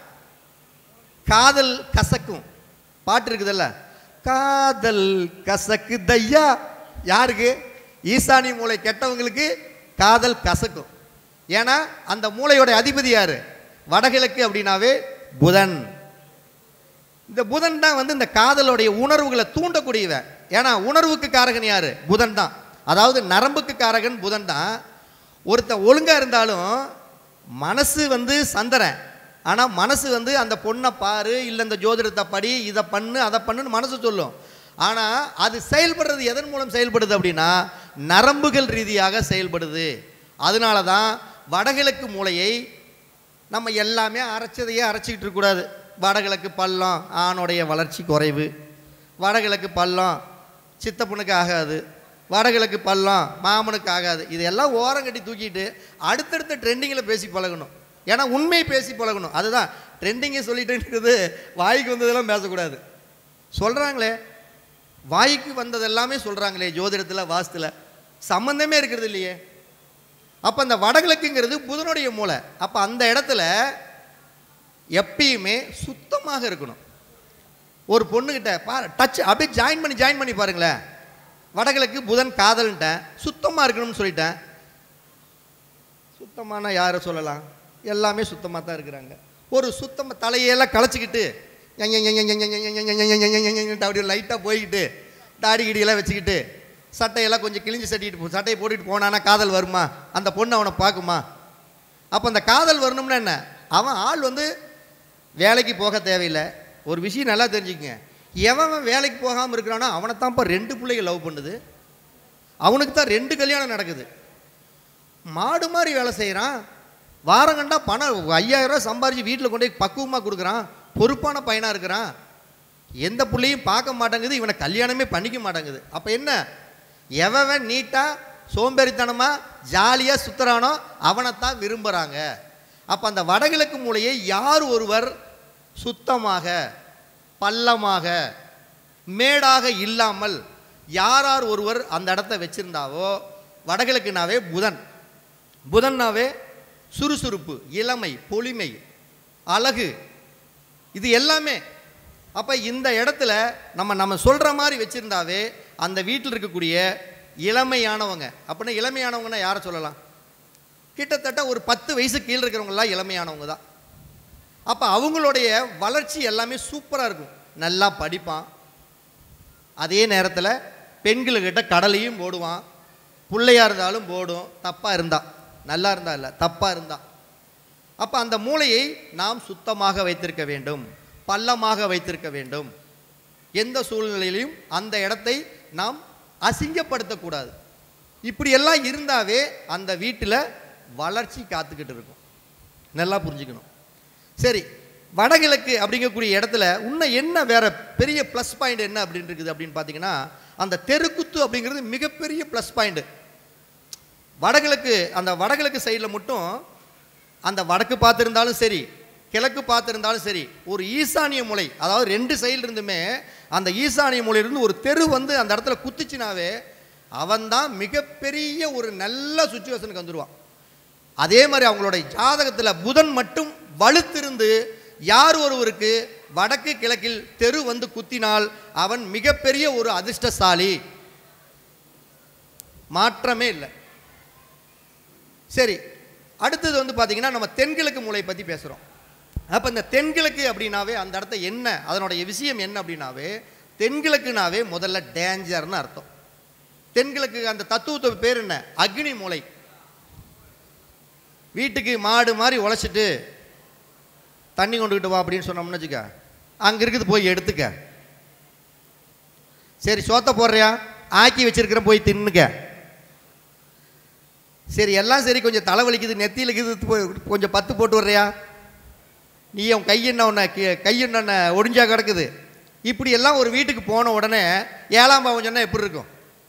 காதல் கசக்கும் பாட்டு இருக்குதுல்ல காதல் கசக்கு தையா யாருக்கு ஈசானி மூளை கெட்டவங்களுக்கு காதல் கசக்கும் ஏன்னா அந்த மூளையோட அதிபதி யாரு வடகிழக்கு அப்படின்னாவே புதன் இந்த புதன் தான் வந்து இந்த காதலுடைய உணர்வுகளை தூண்டக்கூடியவன் ஏன்னா உணர்வுக்கு காரகன் யாரு புதன் தான் அதாவது நரம்புக்கு காரகன் புதன் தான் ஒருத்தன் ஒழுங்கா இருந்தாலும் மனசு வந்து சந்திரன் ஆனால் மனசு வந்து அந்த பொண்ணை பாரு இல்லை இந்த ஜோதிடத்தை படி இதை பண்ணு அதை பண்ணுன்னு மனசு சொல்லும் ஆனால் அது செயல்படுறது எதன் மூலம் செயல்படுது அப்படின்னா நரம்புகள் ரீதியாக செயல்படுது அதனால தான் வடகிழக்கு மூளையை நம்ம எல்லாமே அரைச்சதையே அரைச்சிக்கிட்டு இருக்கக்கூடாது வடகிழக்கு பள்ளம் ஆணுடைய வளர்ச்சி குறைவு வடகிழக்கு பள்ளம் சித்தப்பனுக்கு ஆகாது வடகிழக்கு பள்ளம் மாமனுக்கு ஆகாது இதெல்லாம் ஓரம் கட்டி தூக்கிட்டு அடுத்தடுத்த ட்ரெண்டிங்கில் பேசி பழகணும் ஏன்னா உண்மையை பேசி பழகணும் அதுதான் ட்ரெண்டிங்கை சொல்லிட்டு இருக்குது வாய்க்கு வந்ததெல்லாம் பேசக்கூடாது சொல்கிறாங்களே வாய்க்கு வந்தது எல்லாமே சொல்கிறாங்களே ஜோதிடத்தில் வாஸ்துல சம்மந்தமே இருக்கிறது இல்லையே அப்போ அந்த வடகிழக்குங்கிறது புதனுடைய மூளை அப்போ அந்த இடத்துல எப்பயுமே சுத்தமாக இருக்கணும் ஒரு பொண்ணுக்கிட்ட பாரு டச் அப்படியே ஜாயின் பண்ணி ஜாயின் பண்ணி பாருங்களேன் வடகிழக்கு புதன் காதல்ன்ட்டேன் சுத்தமாக இருக்கணும்னு சொல்லிட்டேன் சுத்தமான யாரை சொல்லலாம் எல்லாமே சுத்தமாக தான் இருக்கிறாங்க ஒரு சுத்தமாக தலையெல்லாம் களைச்சிக்கிட்டு அப்படியே லைட்டாக போய்கிட்டு தாடி கிடியெல்லாம் வச்சுக்கிட்டு சட்டையெல்லாம் கொஞ்சம் கிழிஞ்சு சட்டிட்டு போ சட்டையை போட்டுட்டு போனானா காதல் வருமா அந்த பொண்ணு அவனை பார்க்குமா அப்போ அந்த காதல் வரணும்னா என்ன அவன் ஆள் வந்து வேலைக்கு போக தேவையில்லை ஒரு விஷயம் நல்லா தெரிஞ்சுக்கங்க எவன் அவன் வேலைக்கு போகாமல் இருக்கிறானோ அவனை தான்ப்பா ரெண்டு பிள்ளைங்க லவ் பண்ணுது அவனுக்கு தான் ரெண்டு கல்யாணம் நடக்குது மாடு மாதிரி வேலை செய்கிறான் வாரம் கண்டா பணம் ஐயாயிரம் ரூபாய் சம்பாரிச்சு வீட்டில் கொண்டு போய் பக்குவமாக கொடுக்குறான் பொறுப்பான பையனாக இருக்கிறான் எந்த புள்ளையும் பார்க்க மாட்டேங்குது இவனை கல்யாணமே பண்ணிக்க மாட்டேங்குது அப்போ என்ன எவன் நீட்டாக சோம்பேறித்தனமாக ஜாலியாக சுற்றுறானோ அவனைத்தான் விரும்புகிறாங்க அப்போ அந்த வடகிழக்கு மூலையை யார் ஒருவர் சுத்தமாக பள்ளமாக மேடாக இல்லாமல் யார் யார் ஒருவர் அந்த இடத்த வச்சிருந்தாவோ வடகிழக்குனாவே புதன் புதன்னாவே சுறுசுறுப்பு இளமை பொலிமை அழகு இது எல்லாமே அப்போ இந்த இடத்துல நம்ம நம்ம சொல்கிற மாதிரி வச்சுருந்தாவே அந்த வீட்டில் இருக்கக்கூடிய இளமையானவங்க அப்படின்னா இளமையானவங்கன்னா யாரை சொல்லலாம் கிட்டத்தட்ட ஒரு பத்து வயசு கீழே இருக்கிறவங்கலாம் இளமையானவங்க தான் அப்போ அவங்களுடைய வளர்ச்சி எல்லாமே சூப்பராக இருக்கும் நல்லா படிப்பான் அதே நேரத்தில் பெண்களுக்கிட்ட கடலையும் போடுவான் பிள்ளையா இருந்தாலும் போடும் தப்பாக இருந்தா நல்லா இருந்தா இல்லை தப்பாக இருந்தா அப்போ அந்த மூளையை நாம் சுத்தமாக வைத்திருக்க வேண்டும் பள்ளமாக வைத்திருக்க வேண்டும் எந்த சூழ்நிலையிலையும் அந்த இடத்தை நாம் அசிங்கப்படுத்தக்கூடாது இப்படியெல்லாம் இருந்தாவே அந்த வீட்டில் வளர்ச்சி காத்துக்கிட்டு இருக்கும் நல்லா புரிஞ்சுக்கணும் சரி வடகிழக்கு அப்படிங்கக்கூடிய இடத்துல இன்னும் என்ன வேற பெரிய ப்ளஸ் பாயிண்ட் என்ன அப்படின்னு இருக்குது அப்படின்னு பார்த்தீங்கன்னா அந்த தெருக்குத்து அப்படிங்கிறது மிகப்பெரிய ப்ளஸ் பாயிண்ட் வடகிழக்கு அந்த வடகிழக்கு சைடில் மட்டும் அந்த வடக்கு பார்த்துருந்தாலும் சரி கிழக்கு பார்த்துருந்தாலும் சரி ஒரு ஈசானிய மூலை அதாவது ரெண்டு சைடு இருந்துமே அந்த ஈசானிய மூலையிலிருந்து ஒரு தெரு வந்து அந்த இடத்துல குத்துச்சுனாவே அவன்தான் மிகப்பெரிய ஒரு நல்ல சுச்சுவேஷனுக்கு வந்துடுவான் அதே மாதிரி அவங்களுடைய ஜாதகத்தில் புதன் மட்டும் வலுத்திருந்து யார் ஒருவருக்கு வடக்கு கிழக்கில் தெரு வந்து குத்தினால் அவன் மிகப்பெரிய ஒரு அதிர்ஷ்டசாலி மாற்றமே இல்லை சரி அடுத்தது வந்து பார்த்தீங்கன்னா நம்ம தென்கிழக்கு மூலை பற்றி பேசுகிறோம் அப்போ இந்த தென்கிழக்கு அப்படின்னாவே அந்த இடத்த என்ன அதனுடைய விஷயம் என்ன அப்படின்னாவே தென்கிழக்குனாவே முதல்ல டேஞ்சர்னு அர்த்தம் தென்கிழக்கு அந்த தத்துவத்தோட பேர் என்ன அக்னி மூலை வீட்டுக்கு மாடு மாதிரி உழைச்சிட்டு தண்ணி கொண்டுக்கிட்டு வா அப்படின்னு சொன்னோம்னு வச்சுக்க அங்கே இருக்குது போய் எடுத்துக்க சரி சோத்த போடுறியா ஆக்கி வச்சிருக்கிற போய் தின்னுக்க சரி எல்லாம் சரி கொஞ்சம் தலைவலிக்குது நெத்தியில் இருக்குது போய் கொஞ்சம் பத்து போட்டு வர்றியா நீ உன் கையென்ன ஒன்று கையென்ன ஒடிஞ்சா கிடக்குது இப்படி எல்லாம் ஒரு வீட்டுக்கு போன உடனே ஏழாம் பாவம் சொன்னால் எப்படி இருக்கும்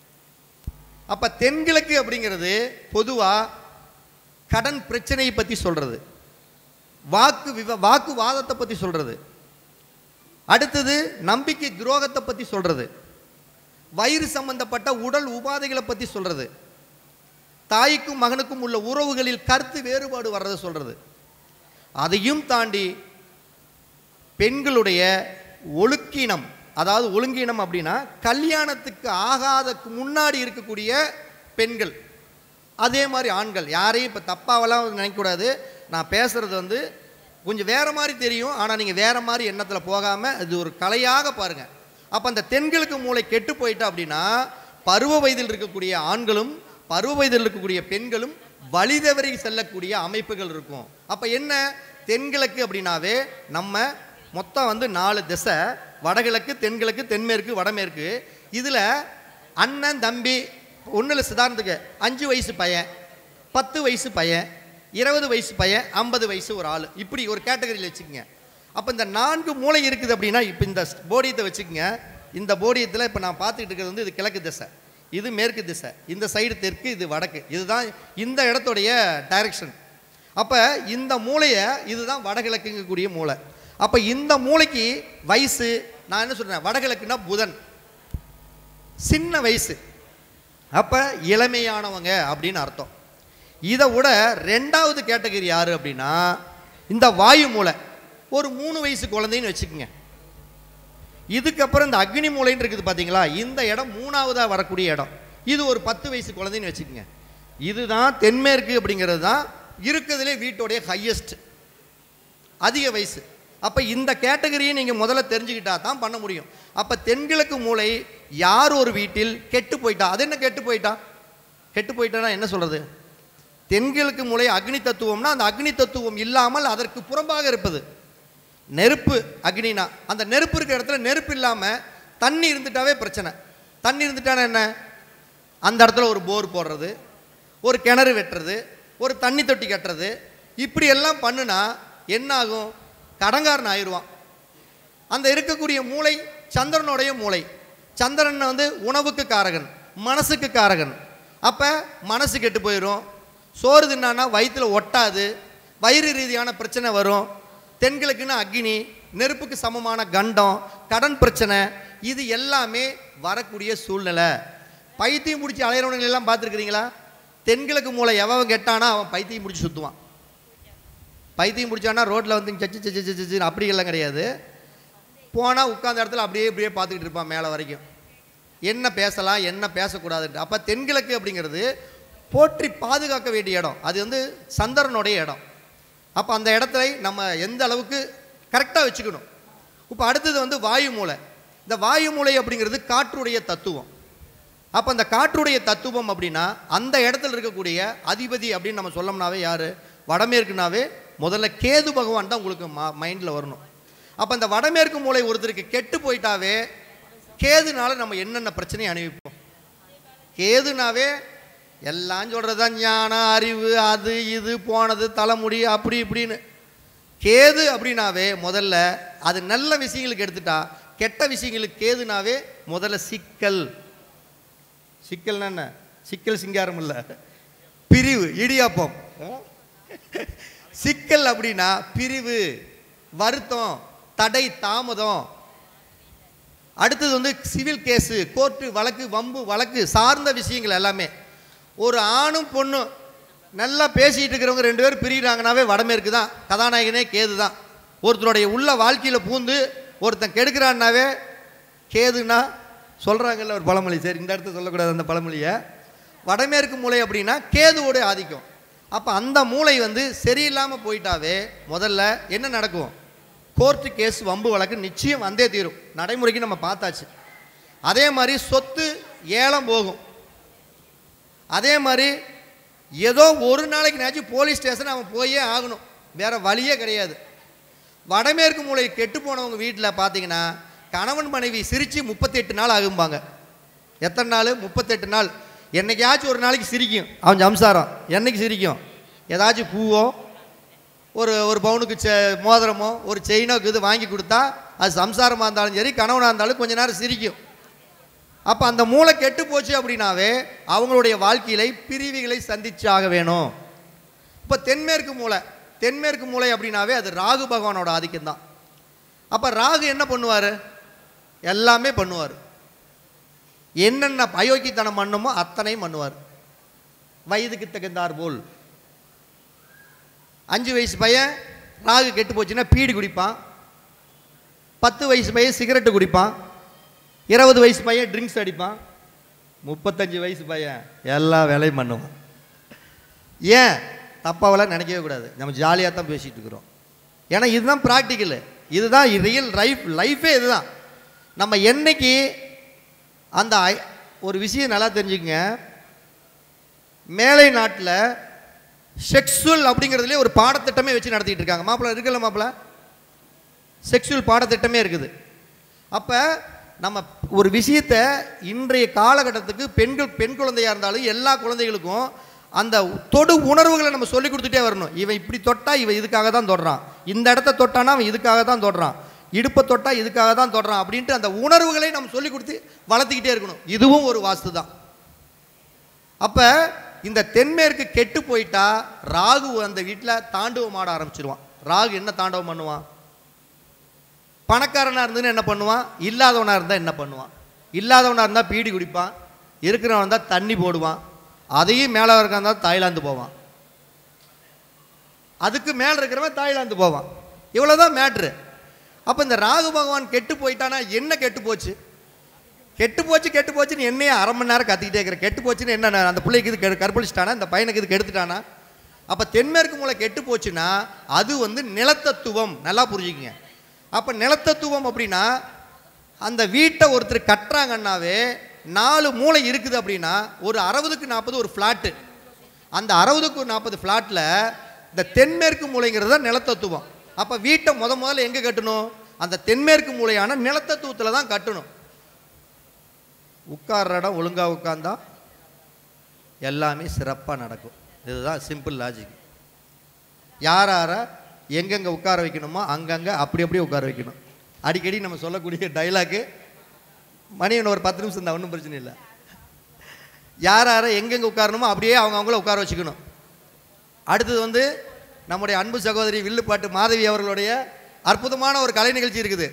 அப்போ தென்கிழக்கு அப்படிங்கிறது பொதுவாக கடன் பிரச்சனையை பற்றி சொல்கிறது வாக்கு விவ வாக்குவாதத்தை பற்றி சொல்கிறது அடுத்தது நம்பிக்கை துரோகத்தை பற்றி சொல்கிறது வயிறு சம்பந்தப்பட்ட உடல் உபாதைகளை பற்றி சொல்கிறது தாய்க்கும் மகனுக்கும் உள்ள உறவுகளில் கருத்து வேறுபாடு வர்றதை சொல்கிறது அதையும் தாண்டி பெண்களுடைய ஒழுக்கினம் அதாவது ஒழுங்கினம் அப்படின்னா கல்யாணத்துக்கு ஆகாதக்கு முன்னாடி இருக்கக்கூடிய பெண்கள் அதே மாதிரி ஆண்கள் யாரையும் இப்போ தப்பாவெல்லாம் நினைக்கக்கூடாது நான் பேசுகிறது வந்து கொஞ்சம் வேறு மாதிரி தெரியும் ஆனால் நீங்கள் வேறு மாதிரி எண்ணத்தில் போகாமல் இது ஒரு கலையாக பாருங்கள் அப்போ அந்த தென்கிழக்கு மூளை கெட்டு போயிட்டா அப்படின்னா பருவ வயதில் இருக்கக்கூடிய ஆண்களும் பருவ வயதில் இருக்கக்கூடிய பெண்களும் வழி தவறி செல்லக்கூடிய அமைப்புகள் இருக்கும் அப்போ என்ன தென்கிழக்கு அப்படின்னாவே நம்ம மொத்தம் வந்து நாலு திசை வடகிழக்கு தென்கிழக்கு தென்மேற்கு வடமேற்கு இதில் அண்ணன் தம்பி ஒன்றில் சிதாரணத்துக்கு அஞ்சு வயசு பையன் பத்து வயசு பையன் இருபது வயசு பையன் ஐம்பது வயசு ஒரு ஆள் இப்படி ஒரு கேட்டகரியில் வச்சுக்கோங்க அப்போ இந்த நான்கு மூளை இருக்குது அப்படின்னா இப்போ இந்த போடியத்தை வச்சுக்கோங்க இந்த போடியத்தில் இப்போ நான் பார்த்துக்கிட்டு இருக்கிறது வந்து இது கிழக்கு திசை இது மேற்கு திசை இந்த சைடு தெற்கு இது வடக்கு இதுதான் இந்த இடத்துடைய டைரக்ஷன் அப்போ இந்த மூளையை இதுதான் வடகிழக்குங்கக்கூடிய மூளை அப்போ இந்த மூளைக்கு வயசு நான் என்ன சொல்கிறேன் வடகிழக்குன்னா புதன் சின்ன வயசு அப்போ இளமையானவங்க அப்படின்னு அர்த்தம் இதை விட ரெண்டாவது கேட்டகரி யார் அப்படின்னா இந்த வாயு மூளை ஒரு மூணு வயசு குழந்தைன்னு வச்சுக்கோங்க இதுக்கப்புறம் இந்த அக்னி மூலைன்னு இருக்குது பார்த்தீங்களா இந்த இடம் மூணாவதாக வரக்கூடிய இடம் இது ஒரு பத்து வயசு குழந்தைன்னு வச்சுக்கோங்க இதுதான் தென்மேற்கு அப்படிங்கிறது தான் இருக்கிறதுலே வீட்டோடைய ஹையஸ்ட் அதிக வயசு அப்போ இந்த கேட்டகரியை நீங்கள் முதல்ல தெரிஞ்சுக்கிட்டா தான் பண்ண முடியும் அப்போ தென்கிழக்கு மூளை யார் ஒரு வீட்டில் கெட்டு போயிட்டா அது என்ன கெட்டு போயிட்டா கெட்டு போயிட்டானா என்ன சொல்கிறது தென்கிழக்கு மூளை அக்னி தத்துவம்னா அந்த அக்னி தத்துவம் இல்லாமல் அதற்கு புறம்பாக இருப்பது நெருப்பு அக்னினா அந்த நெருப்பு இருக்கிற இடத்துல நெருப்பு இல்லாமல் தண்ணி இருந்துட்டாவே பிரச்சனை தண்ணி இருந்துட்டானா என்ன அந்த இடத்துல ஒரு போர் போடுறது ஒரு கிணறு வெட்டுறது ஒரு தண்ணி தொட்டி கட்டுறது இப்படி எல்லாம் பண்ணுனா என்ன ஆகும் கடங்காரன் ஆயிடுவான் அந்த இருக்கக்கூடிய மூளை சந்திரனுடைய மூளை சந்திரன் வந்து உணவுக்கு காரகன் மனசுக்கு காரகன் அப்போ மனசு கெட்டு போயிடும் சோறு தின்னானா வயிற்றில் ஒட்டாது வயிறு ரீதியான பிரச்சனை வரும் தென்கிழக்குன்னு அக்னி நெருப்புக்கு சமமான கண்டம் கடன் பிரச்சனை இது எல்லாமே வரக்கூடிய சூழ்நிலை பைத்தியம் பிடிச்சி அலையிறவங்களை எல்லாம் பார்த்துருக்கிறீங்களா தென்கிழக்கு மூளை எவன் கெட்டானா அவன் பைத்தியம் பிடிச்சி சுற்றுவான் பைத்தியம் பிடிச்சானா ரோட்டில் வந்து சச்சு சச்சு சச்சு சச்சு அப்படி எல்லாம் கிடையாது போனால் உட்கார்ந்த இடத்துல அப்படியே இப்படியே பார்த்துக்கிட்டு இருப்பான் மேலே வரைக்கும் என்ன பேசலாம் என்ன பேசக்கூடாதுன்ட்டு அப்போ தென்கிழக்கு அப்படிங்கிறது போற்றி பாதுகாக்க வேண்டிய இடம் அது வந்து சந்திரனுடைய இடம் அப்போ அந்த இடத்துல நம்ம எந்த அளவுக்கு கரெக்டாக வச்சுக்கணும் இப்போ அடுத்தது வந்து வாயு மூளை இந்த வாயு மூளை அப்படிங்கிறது காற்றுடைய தத்துவம் அப்போ அந்த காற்றுடைய தத்துவம் அப்படின்னா அந்த இடத்துல இருக்கக்கூடிய அதிபதி அப்படின்னு நம்ம சொல்லோம்னாவே யார் வடமேற்குனாவே முதல்ல கேது பகவான் தான் உங்களுக்கு மா மைண்டில் வரணும் அப்போ அந்த வடமேற்கு மூளை ஒருத்தருக்கு கெட்டு போயிட்டாவே கேதுனால நம்ம என்னென்ன பிரச்சனையை அனுபவிப்போம் கேதுனாவே எல்லாம் சொல்கிறது தான் ஞானம் அறிவு அது இது போனது தலைமுடி அப்படி இப்படின்னு கேது அப்படின்னாவே முதல்ல அது நல்ல விஷயங்களுக்கு எடுத்துட்டா கெட்ட விஷயங்களுக்கு கேதுனாவே முதல்ல சிக்கல் சிக்கல்னா என்ன சிக்கல் சிங்காரம் இல்லை பிரிவு இடியாப்பம் சிக்கல் அப்படின்னா பிரிவு வருத்தம் தடை தாமதம் அடுத்தது வந்து சிவில் கேஸு கோர்ட்டு வழக்கு வம்பு வழக்கு சார்ந்த விஷயங்கள் எல்லாமே ஒரு ஆணும் பொண்ணும் நல்லா பேசிகிட்டு இருக்கிறவங்க ரெண்டு பேரும் பிரிகிறாங்கனாவே வடமேற்கு தான் கதாநாயகனே கேது தான் ஒருத்தருடைய உள்ள வாழ்க்கையில் பூந்து ஒருத்தன் கெடுக்கிறான்னாவே கேதுன்னா சொல்கிறாங்கல்ல ஒரு பழமொழி சரி இந்த இடத்துல சொல்லக்கூடாது அந்த பழமொழியை வடமேற்கு மூளை அப்படின்னா கேதுவோட ஆதிக்கம் அப்போ அந்த மூளை வந்து சரியில்லாமல் போயிட்டாவே முதல்ல என்ன நடக்கும் கோர்ட்டு கேஸ் வம்பு வழக்கு நிச்சயம் வந்தே தீரும் நடைமுறைக்கு நம்ம பார்த்தாச்சு அதே மாதிரி சொத்து ஏலம் போகும் அதே மாதிரி ஏதோ ஒரு நாளைக்கு நாச்சும் போலீஸ் ஸ்டேஷன் அவன் போயே ஆகணும் வேற வழியே கிடையாது வடமேற்கு மூளை கெட்டு போனவங்க வீட்டில் பார்த்தீங்கன்னா கணவன் மனைவி சிரித்து முப்பத்தெட்டு நாள் ஆகும்பாங்க எத்தனை நாள் முப்பத்தெட்டு நாள் என்னைக்காச்சும் ஒரு நாளைக்கு சிரிக்கும் அவன் சம்சாரம் என்னைக்கு சிரிக்கும் ஏதாச்சும் பூவோ ஒரு ஒரு பவுனுக்கு செ மோதிரமோ ஒரு செயினோ இது வாங்கி கொடுத்தா அது சம்சாரமாக இருந்தாலும் சரி கணவனாக இருந்தாலும் கொஞ்ச நேரம் சிரிக்கும் அப்போ அந்த மூளை கெட்டு போச்சு அப்படின்னாவே அவங்களுடைய வாழ்க்கையில பிரிவுகளை சந்திச்சாக வேணும் இப்போ தென்மேற்கு மூளை தென்மேற்கு மூளை அப்படின்னாவே அது ராகு பகவானோட ஆதிக்கம் தான் அப்போ ராகு என்ன பண்ணுவார் எல்லாமே பண்ணுவார் என்னென்ன அயோக்கியத்தனம் பண்ணுமோ அத்தனையும் பண்ணுவார் வயதுக்கு தகுந்தார் போல் அஞ்சு வயசு பையன் ராகு கெட்டு போச்சுன்னா பீடி குடிப்பான் பத்து வயசு பையன் சிகரெட்டு குடிப்பான் இருபது வயசு பையன் ட்ரிங்க்ஸ் அடிப்பான் முப்பத்தஞ்சு வயசு பையன் எல்லா வேலையும் பண்ணுவான் ஏன் தப்பாவெல்லாம் நினைக்கவே கூடாது நம்ம ஜாலியாக தான் பேசிகிட்டு இருக்கிறோம் ஏன்னா இதுதான் ப்ராக்டிக்கலு இதுதான் ரியல் லைஃப் லைஃபே இதுதான் நம்ம என்னைக்கு அந்த ஐ- ஒரு விஷயம் நல்லா தெரிஞ்சுக்கங்க மேலை நாட்டில் செக்ஸுவல் அப்படிங்கிறதுலே ஒரு பாடத்திட்டமே வச்சு நடத்திட்டு இருக்காங்க மாப்பிள்ளை இருக்குல்ல மாப்பிள்ளை செக்ஸுவல் பாடத்திட்டமே இருக்குது அப்போ நம்ம ஒரு விஷயத்தை இன்றைய காலகட்டத்துக்கு பெண்கள் பெண் குழந்தையாக இருந்தாலும் எல்லா குழந்தைகளுக்கும் அந்த தொடு உணர்வுகளை நம்ம சொல்லி கொடுத்துட்டே வரணும் இவன் இப்படி தொட்டா இவன் இதுக்காக தான் தொடுறான் இந்த இடத்த தொட்டானா அவன் இதுக்காக தான் தொடுறான் இடுப்பை தொட்டா இதுக்காக தான் தொடுறான் அப்படின்ட்டு அந்த உணர்வுகளை நம்ம சொல்லி கொடுத்து வளர்த்துக்கிட்டே இருக்கணும் இதுவும் ஒரு வாஸ்து தான் அப்போ இந்த தென்மேற்கு கெட்டு போயிட்டா ராகு அந்த வீட்டில் தாண்டவம் ஆட ஆரம்பிச்சிருவான் ராகு என்ன தாண்டவம் பண்ணுவான் பணக்காரனாக இருந்துன்னு என்ன பண்ணுவான் இல்லாதவனாக இருந்தால் என்ன பண்ணுவான் இல்லாதவனாக இருந்தால் பீடி குடிப்பான் இருக்கிறவன் இருந்தால் தண்ணி போடுவான் அதையும் மேலே இருக்க இருந்தால் தாய்லாந்து போவான் அதுக்கு மேலே இருக்கிறவன் தாய்லாந்து போவான் இவ்வளோதான் மேட்ரு அப்போ இந்த ராகு பகவான் கெட்டு போயிட்டானா என்ன கெட்டு போச்சு கெட்டு போச்சு கெட்டு போச்சுன்னு என்னையே அரை மணி நேரம் கத்திக்கிட்டே இருக்கிற கெட்டு போச்சுன்னு என்ன அந்த பிள்ளைக்கு இது கெடு- கற்பழிச்சிட்டானா இந்த பையனுக்கு இது கெடுத்துட்டானா அப்போ தென்மேற்கு மூலை கெட்டு போச்சுன்னா அது வந்து நிலத்தத்துவம் நல்லா புரிஞ்சுக்கங்க அப்போ நிலத்தத்துவம் அப்படின்னா அந்த வீட்டை ஒருத்தர் கட்டுறாங்கன்னாவே நாலு மூளை இருக்குது அப்படின்னா ஒரு அறுபதுக்கு நாற்பது ஒரு ஃப்ளாட்டு அந்த அறுபதுக்கு ஒரு நாற்பது ஃப்ளாட்டில் இந்த தென்மேற்கு மூலைங்கிறது தான் நிலத்தத்துவம் அப்போ வீட்டை முத முதல்ல எங்கே கட்டணும் அந்த தென்மேற்கு மூலையான நிலத்தத்துவத்தில் தான் கட்டணும் உட்கார்ற இடம் ஒழுங்காக உட்காந்தா எல்லாமே சிறப்பாக நடக்கும் இதுதான் சிம்பிள் லாஜிக் யார் யாரை எங்கெங்கே உட்கார வைக்கணுமோ அங்கங்கே அப்படி அப்படியே உட்கார வைக்கணும் அடிக்கடி நம்ம சொல்லக்கூடிய டைலாக்கு மணி இன்னும் ஒரு பத்து நிமிஷம் தான் ஒன்றும் பிரச்சனை இல்லை யார் யாரை எங்கெங்கே உட்காரணுமோ அப்படியே அவங்க அவங்கள உட்கார வச்சுக்கணும் அடுத்தது வந்து நம்முடைய அன்பு சகோதரி வில்லுப்பாட்டு மாதவி அவர்களுடைய அற்புதமான ஒரு கலை நிகழ்ச்சி இருக்குது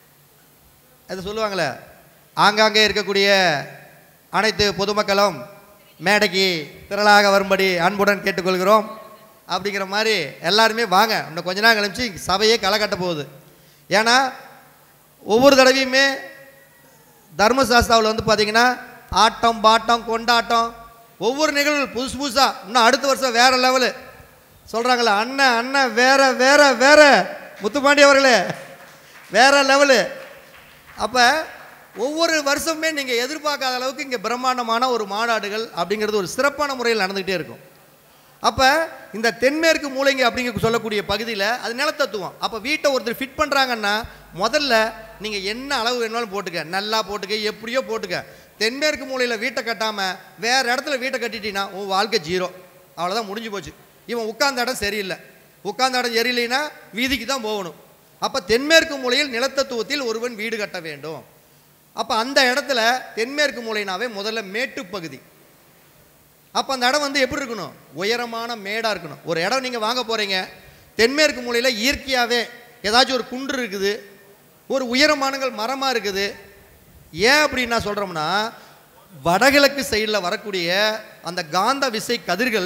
அது சொல்லுவாங்களே ஆங்காங்கே இருக்கக்கூடிய அனைத்து பொதுமக்களும் மேடைக்கு திரளாக வரும்படி அன்புடன் கேட்டுக்கொள்கிறோம் அப்படிங்கிற மாதிரி எல்லாருமே வாங்க இன்னும் கொஞ்ச நாள் கழிச்சு சபையே களை கட்ட போகுது ஏன்னா ஒவ்வொரு தடவையுமே தர்மசாஸ்தாவில் வந்து பார்த்தீங்கன்னா ஆட்டம் பாட்டம் கொண்டாட்டம் ஒவ்வொரு நிகழ்வு புதுசு புதுசாக இன்னும் அடுத்த வருஷம் வேற லெவலு சொல்கிறாங்களே அண்ணன் அண்ணன் வேற வேற வேற முத்துப்பாண்டி அவர்களே வேற லெவலு அப்போ ஒவ்வொரு வருஷமுமே நீங்கள் எதிர்பார்க்காத அளவுக்கு இங்கே பிரம்மாண்டமான ஒரு மாநாடுகள் அப்படிங்கிறது ஒரு சிறப்பான முறையில் நடந்துக்கிட்டே இருக்கும் அப்போ இந்த தென்மேற்கு மூலைங்க அப்படிங்க சொல்லக்கூடிய பகுதியில் அது நிலத்தத்துவம் அப்போ வீட்டை ஒருத்தர் ஃபிட் பண்ணுறாங்கன்னா முதல்ல நீங்கள் என்ன அளவு வேணாலும் போட்டுக்க நல்லா போட்டுக்க எப்படியோ போட்டுக்க தென்மேற்கு மூலையில் வீட்டை கட்டாமல் வேறு இடத்துல வீட்டை கட்டிட்டீங்கன்னா உன் வாழ்க்கை ஜீரோ அவ்வளோதான் முடிஞ்சு போச்சு இவன் உட்கார்ந்த இடம் சரியில்லை உட்கார்ந்த இடம் சரியில்லைன்னா வீதிக்கு தான் போகணும் அப்போ தென்மேற்கு மூலையில் நிலத்தத்துவத்தில் ஒருவன் வீடு கட்ட வேண்டும் அப்போ அந்த இடத்துல தென்மேற்கு மூலைனாவே முதல்ல மேட்டுப்பகுதி அப்போ அந்த இடம் வந்து எப்படி இருக்கணும் உயரமான மேடாக இருக்கணும் ஒரு இடம் நீங்கள் வாங்க போகிறீங்க தென்மேற்கு மூலையில் இயற்கையாகவே ஏதாச்சும் ஒரு குன்று இருக்குது ஒரு உயரமானங்கள் மரமாக இருக்குது ஏன் அப்படின்னு நான் சொல்கிறோம்னா வடகிழக்கு சைடில் வரக்கூடிய அந்த காந்த விசை கதிர்கள்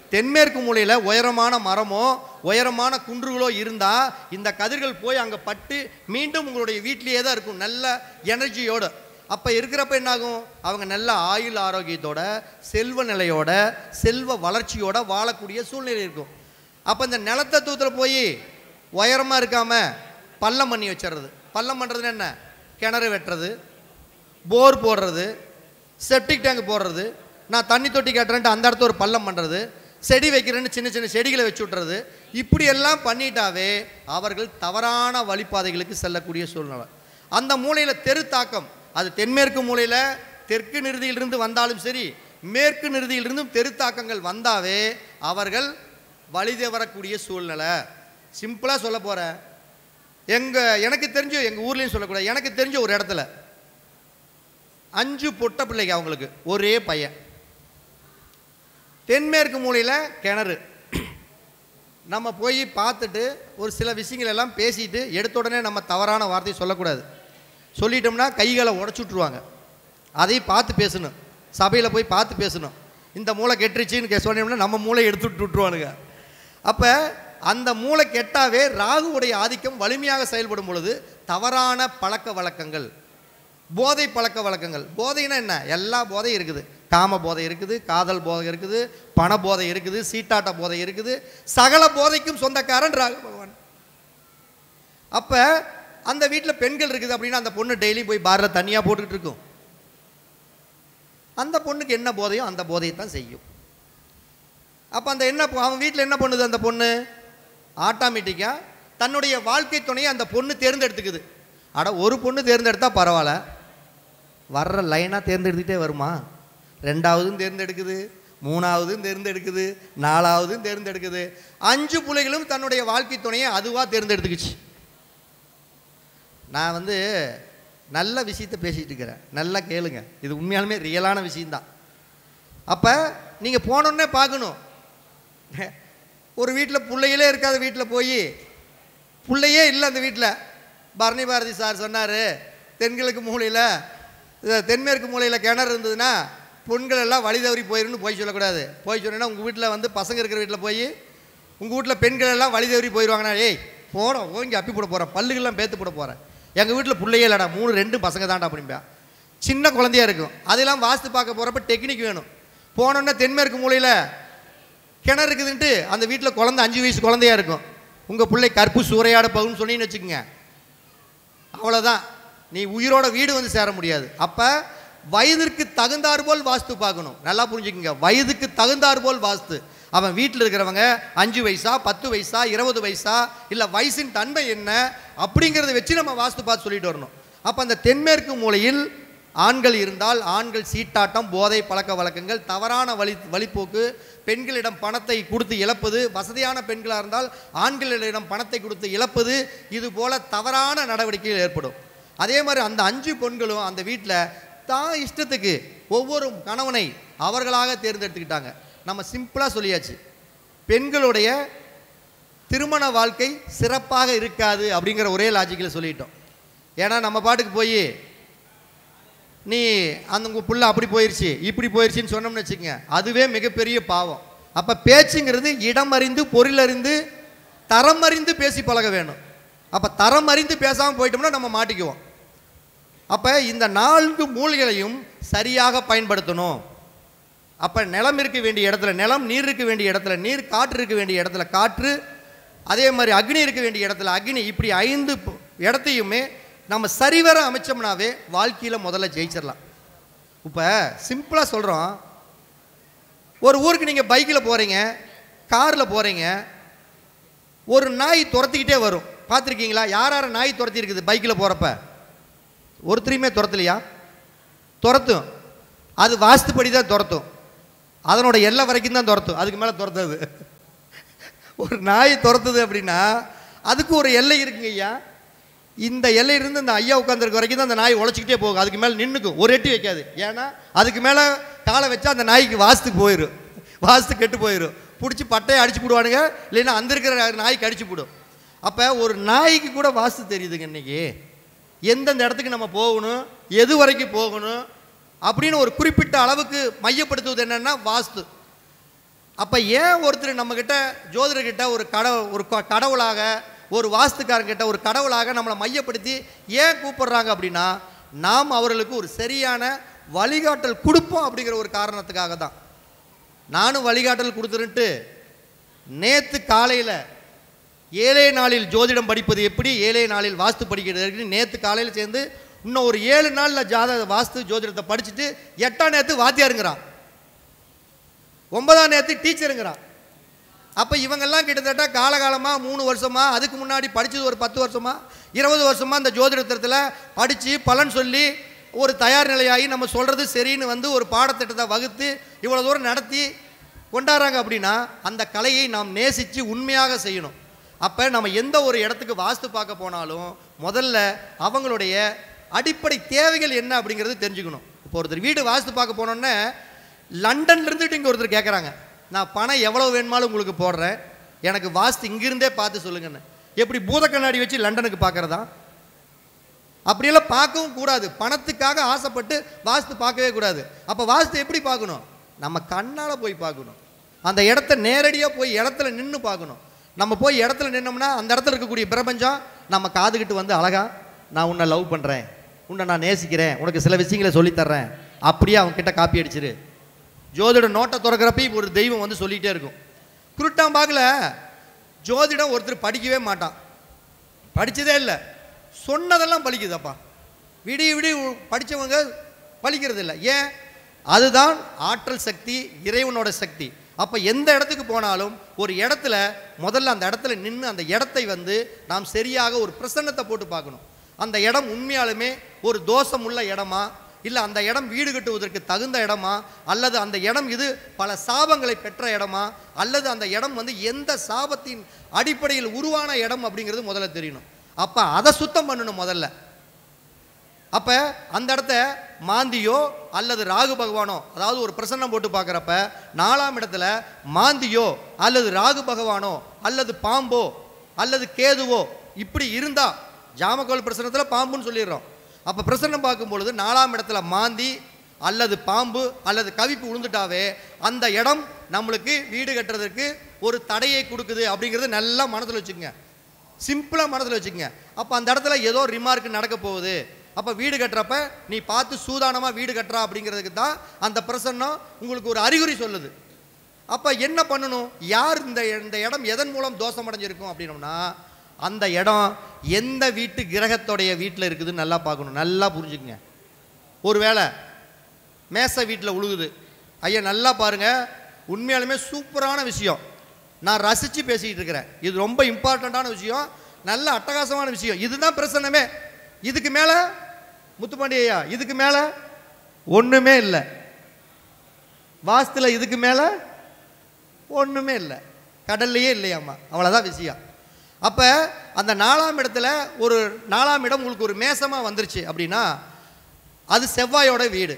தென்மேற்கு மூலையில் உயரமான மரமோ உயரமான குன்றுகளோ இருந்தால் இந்த கதிர்கள் போய் அங்கே பட்டு மீண்டும் உங்களுடைய வீட்டிலேயே தான் இருக்கும் நல்ல எனர்ஜியோட அப்போ இருக்கிறப்ப என்னாகும் அவங்க நல்ல ஆயுள் ஆரோக்கியத்தோட செல்வ நிலையோட செல்வ வளர்ச்சியோட வாழக்கூடிய சூழ்நிலை இருக்கும் அப்போ இந்த நிலத்தத்துவத்தில் போய் உயரமாக இருக்காம பள்ளம் பண்ணி வச்சிடுறது பள்ளம் பண்ணுறதுன்னு என்ன கிணறு வெட்டுறது போர் போடுறது செப்டிக் டேங்க் போடுறது நான் தண்ணி தொட்டி கட்டுறேன்ட்டு அந்த இடத்துல ஒரு பள்ளம் பண்ணுறது செடி வைக்கிறேன்னு சின்ன சின்ன செடிகளை வச்சு விட்றது இப்படி எல்லாம் பண்ணிட்டாவே அவர்கள் தவறான வழிபாதைகளுக்கு செல்லக்கூடிய சூழ்நிலை அந்த மூலையில் தெரு தாக்கம் அது தென்மேற்கு மூலையில் தெற்கு நிறுதியிலிருந்து வந்தாலும் சரி மேற்கு நிறுதியிலிருந்தும் தெரு தாக்கங்கள் வந்தாவே அவர்கள் வழி தவறக்கூடிய சூழ்நிலை சிம்பிளாக சொல்ல போகிறேன் எங்கள் எனக்கு தெரிஞ்ச எங்கள் ஊர்லேயும் சொல்லக்கூடாது எனக்கு தெரிஞ்ச ஒரு இடத்துல அஞ்சு பொட்ட பிள்ளைங்க அவங்களுக்கு ஒரே பையன் தென்மேற்கு மூலையில் கிணறு நம்ம போய் பார்த்துட்டு ஒரு சில விஷயங்கள் எல்லாம் பேசிட்டு எடுத்த உடனே நம்ம தவறான வார்த்தையை சொல்லக்கூடாது சொல்லிட்டோம்னா கைகளை உடச்சி விட்ருவாங்க அதையும் பார்த்து பேசணும் சபையில் போய் பார்த்து பேசணும் இந்த மூளை கெட்டுருச்சின்னு கே- சொன்னோம்னா நம்ம மூளை எடுத்து விட்டு விட்ருவானுங்க அப்போ அந்த மூளை கெட்டாவே ராகுவுடைய ஆதிக்கம் வலிமையாக செயல்படும் பொழுது தவறான பழக்க வழக்கங்கள் போதை பழக்க வழக்கங்கள் போதைன்னா என்ன எல்லா போதையும் இருக்குது காம போதை இருக்குது காதல் போதை இருக்குது பண போதை இருக்குது சீட்டாட்ட போதை இருக்குது சகல போதைக்கும் சொந்தக்காரன் ராகு பகவான் அப்போ அந்த வீட்டில் பெண்கள் இருக்குது அப்படின்னா அந்த பொண்ணு டெய்லி போய் பாரில் தனியாக போட்டுக்கிட்டு இருக்கும் அந்த பொண்ணுக்கு என்ன போதையோ அந்த போதையை தான் செய்யும் அப்போ அந்த என்ன பொ- அவன் வீட்டில் என்ன பண்ணுது அந்த பொண்ணு ஆட்டோமேட்டிக்காக தன்னுடைய வாழ்க்கை துணையை அந்த பொண்ணு தேர்ந்தெடுத்துக்குது அட ஒரு பொண்ணு தேர்ந்தெடுத்தா பரவாயில்ல வர்ற லைனாக தேர்ந்தெடுத்துக்கிட்டே வருமா ரெண்டாவதும் தேர்ந்தெடுக்குது மூணாவதும் தேர்ந்தெடுக்குது நாலாவதும் தேர்ந்தெடுக்குது அஞ்சு பிள்ளைகளும் தன்னுடைய வாழ்க்கை துணையை அதுவாக தேர்ந்தெடுத்துக்குச்சு நான் வந்து நல்ல விஷயத்தை பேசிகிட்டு இருக்கிறேன் நல்லா கேளுங்க இது உண்மையாலுமே ரியலான விஷயம்தான் அப்போ நீங்கள் போனோன்னே பார்க்கணும் ஒரு வீட்டில் பிள்ளைகளே இருக்காத வீட்டில் போய் பிள்ளையே இல்லை அந்த வீட்டில் பரணி பாரதி சார் சொன்னார் தென்கிழக்கு மூலையில் இது தென்மேற்கு மூலையில் கிணறு இருந்ததுன்னா பெண்கள் எல்லாம் வழி தவறி போயிருன்னு போய் சொல்லக்கூடாது போய் சொன்னேன்னா உங்கள் வீட்டில் வந்து பசங்க இருக்கிற வீட்டில் போய் உங்கள் வீட்டில் பெண்கள் எல்லாம் வழி தவறி போயிடுவாங்கண்ணா ஏய் போகிறோம் ஓங்கி அப்பி போட போகிறேன் பல்லுகள்லாம் பேத்து போட போகிறேன் எங்கள் வீட்டில் பிள்ளையே இல்லைடா மூணு ரெண்டு பசங்க தான்டா அப்படிம்பா சின்ன குழந்தையா இருக்கும் அதெல்லாம் வாஸ்து பார்க்க போகிறப்ப டெக்னிக் வேணும் போனோன்னே தென்மேற்கு மூலையில் கிணறு இருக்குதுன்ட்டு அந்த வீட்டில் குழந்தை அஞ்சு வயசு குழந்தையா இருக்கும் உங்கள் பிள்ளை கற்பு சூறையாட போகும்னு சொன்னீங்கன்னு வச்சுக்கோங்க அவ்வளோதான் நீ உயிரோட வீடு வந்து சேர முடியாது அப்போ வயதிற்கு தகுந்தாற்போல் வாஸ்து பார்க்கணும் நல்லா புரிஞ்சுக்கங்க வயதுக்கு தகுந்தாற்போல் வாஸ்து அவன் வீட்டில் இருக்கிறவங்க அஞ்சு வயசா பத்து வயசா இருபது வயசா இல்லை வயசின் தன்மை என்ன அப்படிங்கிறத வச்சு நம்ம வாஸ்து பார்த்து சொல்லிட்டு வரணும் அப்போ அந்த தென்மேற்கு மூலையில் ஆண்கள் இருந்தால் ஆண்கள் சீட்டாட்டம் போதை பழக்க வழக்கங்கள் தவறான வழி வழிப்போக்கு பெண்களிடம் பணத்தை கொடுத்து இழப்பது வசதியான பெண்களாக இருந்தால் ஆண்களிடம் பணத்தை கொடுத்து இழப்பது இது போல தவறான நடவடிக்கைகள் ஏற்படும் அதே மாதிரி அந்த அஞ்சு பெண்களும் அந்த வீட்டில் தான் இஷ்டத்துக்கு ஒவ்வொரு கணவனை அவர்களாக தேர்ந்தெடுத்துக்கிட்டாங்க நம்ம சிம்பிளாக சொல்லியாச்சு பெண்களுடைய திருமண வாழ்க்கை சிறப்பாக இருக்காது அப்படிங்கிற ஒரே லாஜிக்கில் சொல்லிட்டோம் ஏன்னா நம்ம பாட்டுக்கு போய் நீ அந்த உங்கள் புள்ள அப்படி போயிருச்சு இப்படி போயிருச்சுன்னு சொன்னோம்னு வச்சுக்கங்க அதுவே மிகப்பெரிய பாவம் அப்போ பேச்சுங்கிறது இடம் அறிந்து பொருள் அறிந்து தரம் அறிந்து பேசி பழக வேணும் அப்போ தரம் அறிந்து பேசாமல் போயிட்டோம்னா நம்ம மாட்டிக்குவோம் அப்போ இந்த நான்கு மூலிகளையும் சரியாக பயன்படுத்தணும் அப்போ நிலம் இருக்க வேண்டிய இடத்துல நிலம் நீர் இருக்க வேண்டிய இடத்துல நீர் காற்று இருக்க வேண்டிய இடத்துல காற்று அதே மாதிரி அக்னி இருக்க வேண்டிய இடத்துல அக்னி இப்படி ஐந்து ப- இடத்தையுமே நம்ம சரிவர அமைச்சோம்னாவே வாழ்க்கையில் முதல்ல ஜெயிச்சிடலாம் இப்போ சிம்பிளாக சொல்கிறோம் ஒரு ஊருக்கு நீங்கள் பைக்கில் போகிறீங்க காரில் போகிறீங்க ஒரு நாய் துரத்திக்கிட்டே வரும் பார்த்துருக்கீங்களா யார் யாரை நாய் துரத்தி இருக்குது பைக்கில் போகிறப்ப ஒருத்தரையுமே துரத்தலையா துரத்தும் அது வாஸ்துப்படி தான் துரத்தும் அதனோட எல்லை வரைக்கும் தான் துரத்தும் அதுக்கு மேலே துரத்தாது ஒரு நாய் துரத்துது அப்படின்னா அதுக்கு ஒரு எல்லை இருக்குங்க ஐயா இந்த எல்லையிலிருந்து இந்த ஐயா உட்காந்துருக்க வரைக்கும் தான் அந்த நாய் உழைச்சிக்கிட்டே போகும் அதுக்கு மேலே நின்றுக்கும் ஒரு எட்டி வைக்காது ஏன்னா அதுக்கு மேலே காலை வச்சா அந்த நாய்க்கு வாஸ்து போயிடும் வாஸ்து கெட்டு போயிடும் பிடிச்சி பட்டையை அடிச்சு போடுவானுங்க இல்லைன்னா அந்த இருக்கிற நாய்க்கு அடிச்சு போடும் அப்போ ஒரு நாய்க்கு கூட வாஸ்து தெரியுதுங்க இன்னைக்கு எந்தெந்த இடத்துக்கு நம்ம போகணும் எது வரைக்கும் போகணும் அப்படின்னு ஒரு குறிப்பிட்ட அளவுக்கு மையப்படுத்துவது என்னன்னா வாஸ்து அப்போ ஏன் ஒருத்தர் நம்மக்கிட்ட ஜோதிடர்கிட்ட ஒரு கட ஒரு க- கடவுளாக ஒரு வாஸ்துக்காரங்கிட்ட ஒரு கடவுளாக நம்மளை மையப்படுத்தி ஏன் கூப்பிடுறாங்க அப்படின்னா நாம் அவர்களுக்கு ஒரு சரியான வழிகாட்டல் கொடுப்போம் அப்படிங்கிற ஒரு காரணத்துக்காக தான் நானும் வழிகாட்டல் கொடுத்துருன்ட்டு நேற்று காலையில் ஏழே நாளில் ஜோதிடம் படிப்பது எப்படி ஏழே நாளில் வாஸ்து படிக்கிறது நேற்று காலையில் சேர்ந்து இன்னும் ஒரு ஏழு நாளில் ஜாத வாஸ்து ஜோதிடத்தை படிச்சுட்டு எட்டாம் நேற்று வாத்தியாருங்கிறான் ஒன்பதாம் நேரத்து டீச்சருங்கிறான் அப்போ இவங்கெல்லாம் கிட்டத்தட்ட காலகாலமாக மூணு வருஷமா அதுக்கு முன்னாடி படித்தது ஒரு பத்து வருஷமா இருபது வருஷமா அந்த ஜோதிடத்தில் படித்து பலன் சொல்லி ஒரு தயார் நிலையாகி நம்ம சொல்கிறது சரின்னு வந்து ஒரு பாடத்திட்டத்தை வகுத்து இவ்வளோ தூரம் நடத்தி கொண்டாடுறாங்க அப்படின்னா அந்த கலையை நாம் நேசித்து உண்மையாக செய்யணும் அப்போ நம்ம எந்த ஒரு இடத்துக்கு வாஸ்து பார்க்க போனாலும் முதல்ல அவங்களுடைய அடிப்படை தேவைகள் என்ன அப்படிங்கிறது தெரிஞ்சுக்கணும் இப்போ ஒருத்தர் வீடு வாஸ்து பார்க்க போனோன்னே லண்டன்ல இருந்துட்டு இங்கே ஒருத்தர் கேட்குறாங்க நான் பணம் எவ்வளோ வேணுமாலும் உங்களுக்கு போடுறேன் எனக்கு வாஸ்து இங்கிருந்தே பார்த்து சொல்லுங்கன்னு எப்படி பூத கண்ணாடி வச்சு லண்டனுக்கு பார்க்குறதா அப்படியெல்லாம் பார்க்கவும் கூடாது பணத்துக்காக ஆசைப்பட்டு வாஸ்து பார்க்கவே கூடாது அப்போ வாஸ்து எப்படி பார்க்கணும் நம்ம கண்ணால் போய் பார்க்கணும் அந்த இடத்த நேரடியாக போய் இடத்துல நின்று பார்க்கணும் நம்ம போய் இடத்துல நின்னோம்னா அந்த இடத்துல இருக்கக்கூடிய பிரபஞ்சம் நம்ம காதுகிட்டு வந்து அழகா நான் உன்னை லவ் பண்ணுறேன் உன்னை நான் நேசிக்கிறேன் உனக்கு சில விஷயங்களை சொல்லித் தர்றேன் அப்படியே அவங்க கிட்ட காப்பி அடிச்சிரு ஜோதிட நோட்டை திறக்கிறப்ப ஒரு தெய்வம் வந்து சொல்லிகிட்டே இருக்கும் குருட்டாம்பாக்கில் ஜோதிடம் ஒருத்தர் படிக்கவே மாட்டான் படிச்சதே இல்லை சொன்னதெல்லாம் பலிக்குதப்பா விடிய விடிய படித்தவங்க பலிக்கிறது இல்லை ஏன் அதுதான் ஆற்றல் சக்தி இறைவனோட சக்தி அப்போ எந்த இடத்துக்கு போனாலும் ஒரு இடத்துல முதல்ல அந்த இடத்துல நின்று அந்த இடத்தை வந்து நாம் சரியாக ஒரு பிரசன்னத்தை போட்டு பார்க்கணும் அந்த இடம் உண்மையாலுமே ஒரு தோஷம் உள்ள இடமா இல்லை அந்த இடம் வீடு கட்டுவதற்கு தகுந்த இடமா அல்லது அந்த இடம் இது பல சாபங்களை பெற்ற இடமா அல்லது அந்த இடம் வந்து எந்த சாபத்தின் அடிப்படையில் உருவான இடம் அப்படிங்கிறது முதல்ல தெரியணும் அப்போ அதை சுத்தம் பண்ணணும் முதல்ல அப்போ அந்த இடத்த மாந்தியோ அல்லது ராகு பகவானோ அதாவது ஒரு பிரசன்னம் போட்டு பார்க்குறப்ப நாலாம் இடத்துல மாந்தியோ அல்லது ராகு பகவானோ அல்லது பாம்போ அல்லது கேதுவோ இப்படி இருந்தா ஜாமக்கோல் பிரசனத்தில் பாம்புன்னு சொல்லிடுறோம் அப்போ பிரசன்னம் பார்க்கும் பொழுது நாலாம் இடத்துல மாந்தி அல்லது பாம்பு அல்லது கவிப்பு விழுந்துட்டாவே அந்த இடம் நம்மளுக்கு வீடு கட்டுறதுக்கு ஒரு தடையை கொடுக்குது அப்படிங்கிறது நல்லா மனதில் வச்சுக்கோங்க சிம்பிளாக மனதில் வச்சுக்கோங்க அப்போ அந்த இடத்துல ஏதோ ரிமார்க் நடக்க போகுது அப்போ வீடு கட்டுறப்ப நீ பார்த்து சூதானமாக வீடு கட்டுறா அப்படிங்கிறதுக்கு தான் அந்த பிரசன்னம் உங்களுக்கு ஒரு அறிகுறி சொல்லுது அப்போ என்ன பண்ணணும் யார் இந்த இந்த இடம் எதன் மூலம் தோஷம் அடைஞ்சிருக்கும் அப்படின்னோம்னா அந்த இடம் எந்த வீட்டு கிரகத்தோடைய வீட்டில் இருக்குதுன்னு நல்லா பார்க்கணும் நல்லா புரிஞ்சுக்குங்க ஒருவேளை மேச வீட்டில் உழுகுது ஐயா நல்லா பாருங்க உண்மையாலுமே சூப்பரான விஷயம் நான் ரசித்து பேசிக்கிட்டு இருக்கிறேன் இது ரொம்ப இம்பார்ட்டண்ட்டான விஷயம் நல்ல அட்டகாசமான விஷயம் இதுதான் பிரசன்னமே இதுக்கு மேலே முத்துப்பாண்டி ஐயா இதுக்கு மேலே ஒன்றுமே இல்லை வாஸ்துல இதுக்கு மேலே ஒன்றுமே இல்லை கடல்லையே இல்லையாம்மா அவ்வளோதான் விஷயம் அப்போ அந்த நாலாம் இடத்துல ஒரு நாலாம் இடம் உங்களுக்கு ஒரு மேசமாக வந்துருச்சு அப்படின்னா அது செவ்வாயோட வீடு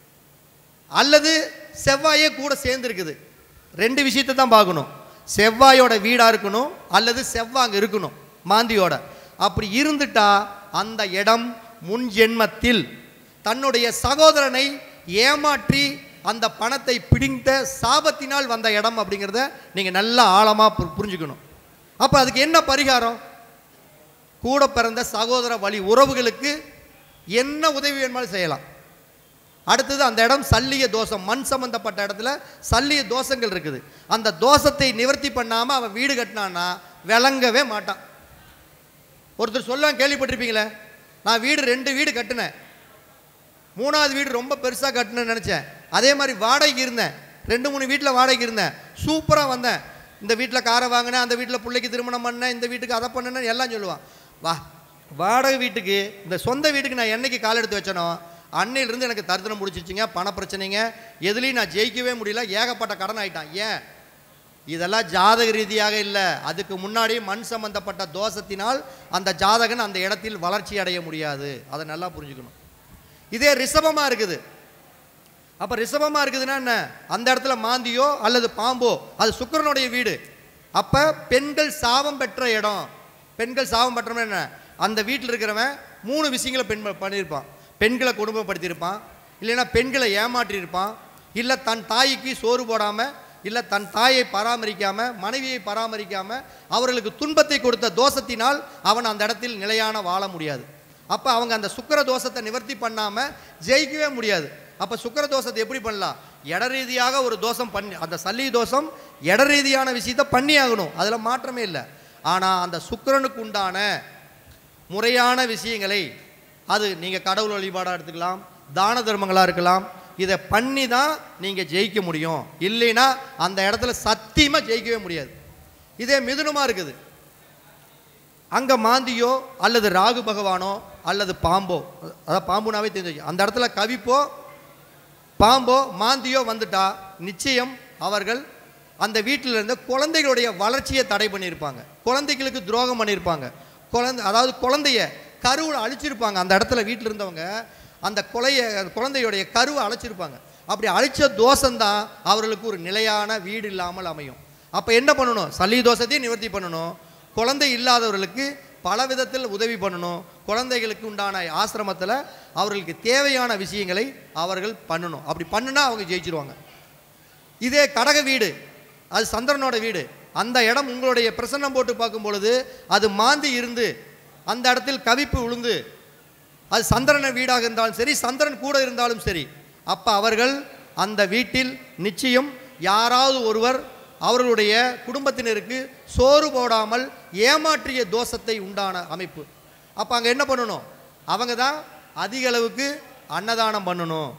அல்லது செவ்வாயே கூட சேர்ந்துருக்குது ரெண்டு விஷயத்தை தான் பார்க்கணும் செவ்வாயோட வீடாக இருக்கணும் அல்லது செவ்வாய் அங்கே இருக்கணும் மாந்தியோட அப்படி இருந்துட்டா அந்த இடம் முன் ஜென்மத்தில் தன்னுடைய சகோதரனை ஏமாற்றி அந்த பணத்தை பிடித்த சாபத்தினால் வந்த இடம் அப்படிங்கிறத நீங்கள் நல்லா ஆழமாக புரிஞ்சுக்கணும் அப்போ அதுக்கு என்ன பரிகாரம் கூட பிறந்த சகோதர வழி உறவுகளுக்கு என்ன உதவி வேணுமாலும் செய்யலாம் அடுத்தது அந்த இடம் சல்லிய தோஷம் மண் சம்பந்தப்பட்ட இடத்துல சல்லிய தோஷங்கள் இருக்குது அந்த தோஷத்தை நிவர்த்தி பண்ணாமல் அவன் வீடு கட்டினான்னா விளங்கவே மாட்டான் ஒருத்தர் சொல்லுவாங்க கேள்விப்பட்டிருப்பீங்களே நான் வீடு ரெண்டு வீடு கட்டினேன் மூணாவது வீடு ரொம்ப பெருசாக கட்டணும்னு நினச்சேன் அதே மாதிரி வாடகைக்கு இருந்தேன் ரெண்டு மூணு வீட்டில் வாடகைக்கு இருந்தேன் சூப்பராக வந்தேன் இந்த வீட்டில் காரை வாங்கினேன் அந்த வீட்டில் பிள்ளைக்கு திருமணம் பண்ணேன் இந்த வீட்டுக்கு அதை பண்ணேன்னு எல்லாம் சொல்லுவான் வா வாடகை வீட்டுக்கு இந்த சொந்த வீட்டுக்கு நான் என்னைக்கு கால் எடுத்து வச்சனோ அன்னையிலிருந்து எனக்கு தரித்திரம் முடிச்சிருச்சுங்க பண பிரச்சனைங்க எதுலேயும் நான் ஜெயிக்கவே முடியல ஏகப்பட்ட கடன் ஆயிட்டான் ஏன் இதெல்லாம் ஜாதக ரீதியாக இல்லை அதுக்கு முன்னாடி மண் சம்பந்தப்பட்ட தோஷத்தினால் அந்த ஜாதகன் அந்த இடத்தில் வளர்ச்சி அடைய முடியாது அதை நல்லா புரிஞ்சுக்கணும் இதே ரிஷபமாக இருக்குது அப்போ ரிஷபமாக இருக்குதுன்னா என்ன அந்த இடத்துல மாந்தியோ அல்லது பாம்போ அது சுக்கிரனுடைய வீடு அப்போ பெண்கள் சாபம் பெற்ற இடம் பெண்கள் சாபம் பெற்றவன் என்ன அந்த வீட்டில் இருக்கிறவன் மூணு விஷயங்களை பெண் பண்ணியிருப்பான் பெண்களை கொடுமைப்படுத்தியிருப்பான் இல்லைன்னா பெண்களை ஏமாற்றியிருப்பான் இல்லை தன் தாய்க்கு சோறு போடாமல் இல்லை தன் தாயை பராமரிக்காம மனைவியை பராமரிக்காம அவர்களுக்கு துன்பத்தை கொடுத்த தோஷத்தினால் அவன் அந்த இடத்தில் நிலையான வாழ முடியாது அப்போ அவங்க அந்த சுக்கிர தோஷத்தை நிவர்த்தி பண்ணாமல் ஜெயிக்கவே முடியாது அப்போ சுக்கிர தோஷத்தை எப்படி பண்ணலாம் இட ரீதியாக ஒரு தோஷம் பண்ணி அந்த சல்லி தோஷம் இட ரீதியான விஷயத்தை பண்ணி ஆகணும் அதில் மாற்றமே இல்லை ஆனால் அந்த சுக்கிரனுக்கு உண்டான முறையான விஷயங்களை அது நீங்கள் கடவுள் வழிபாடாக எடுத்துக்கலாம் தான தர்மங்களாக இருக்கலாம் இதை பண்ணி தான் நீங்கள் ஜெயிக்க முடியும் இல்லைன்னா அந்த இடத்துல சத்தியமாக ஜெயிக்கவே முடியாது இதே மிதுனமாக இருக்குது அங்கே மாந்தியோ அல்லது ராகு பகவானோ அல்லது பாம்போ அதாவது பாம்புனாவே தெரிஞ்சு அந்த இடத்துல கவிப்போ பாம்போ மாந்தியோ வந்துட்டா நிச்சயம் அவர்கள் அந்த வீட்டில் இருந்த குழந்தைகளுடைய வளர்ச்சியை தடை பண்ணியிருப்பாங்க குழந்தைகளுக்கு துரோகம் பண்ணியிருப்பாங்க குழந்தை அதாவது குழந்தைய கருவில் அழிச்சிருப்பாங்க அந்த இடத்துல வீட்டில் இருந்தவங்க அந்த கொலைய அந்த குழந்தையுடைய கருவை அழைச்சிருப்பாங்க அப்படி அழிச்ச தோஷம்தான் அவர்களுக்கு ஒரு நிலையான வீடு இல்லாமல் அமையும் அப்போ என்ன பண்ணணும் சளி தோஷத்தையும் நிவர்த்தி பண்ணணும் குழந்தை இல்லாதவர்களுக்கு பல விதத்தில் உதவி பண்ணணும் குழந்தைகளுக்கு உண்டான ஆசிரமத்தில் அவர்களுக்கு தேவையான விஷயங்களை அவர்கள் பண்ணணும் அப்படி பண்ணுனா அவங்க ஜெயிச்சிருவாங்க இதே கடக வீடு அது சந்திரனோட வீடு அந்த இடம் உங்களுடைய பிரசன்னம் போட்டு பார்க்கும் பொழுது அது மாந்தி இருந்து அந்த இடத்தில் கவிப்பு விழுந்து அது சந்திரன வீடாக இருந்தாலும் சரி சந்திரன் கூட இருந்தாலும் சரி அப்போ அவர்கள் அந்த வீட்டில் நிச்சயம் யாராவது ஒருவர் அவர்களுடைய குடும்பத்தினருக்கு சோறு போடாமல் ஏமாற்றிய தோஷத்தை உண்டான அமைப்பு அப்போ அங்கே என்ன பண்ணணும் அவங்க தான் அதிக அளவுக்கு அன்னதானம் பண்ணணும்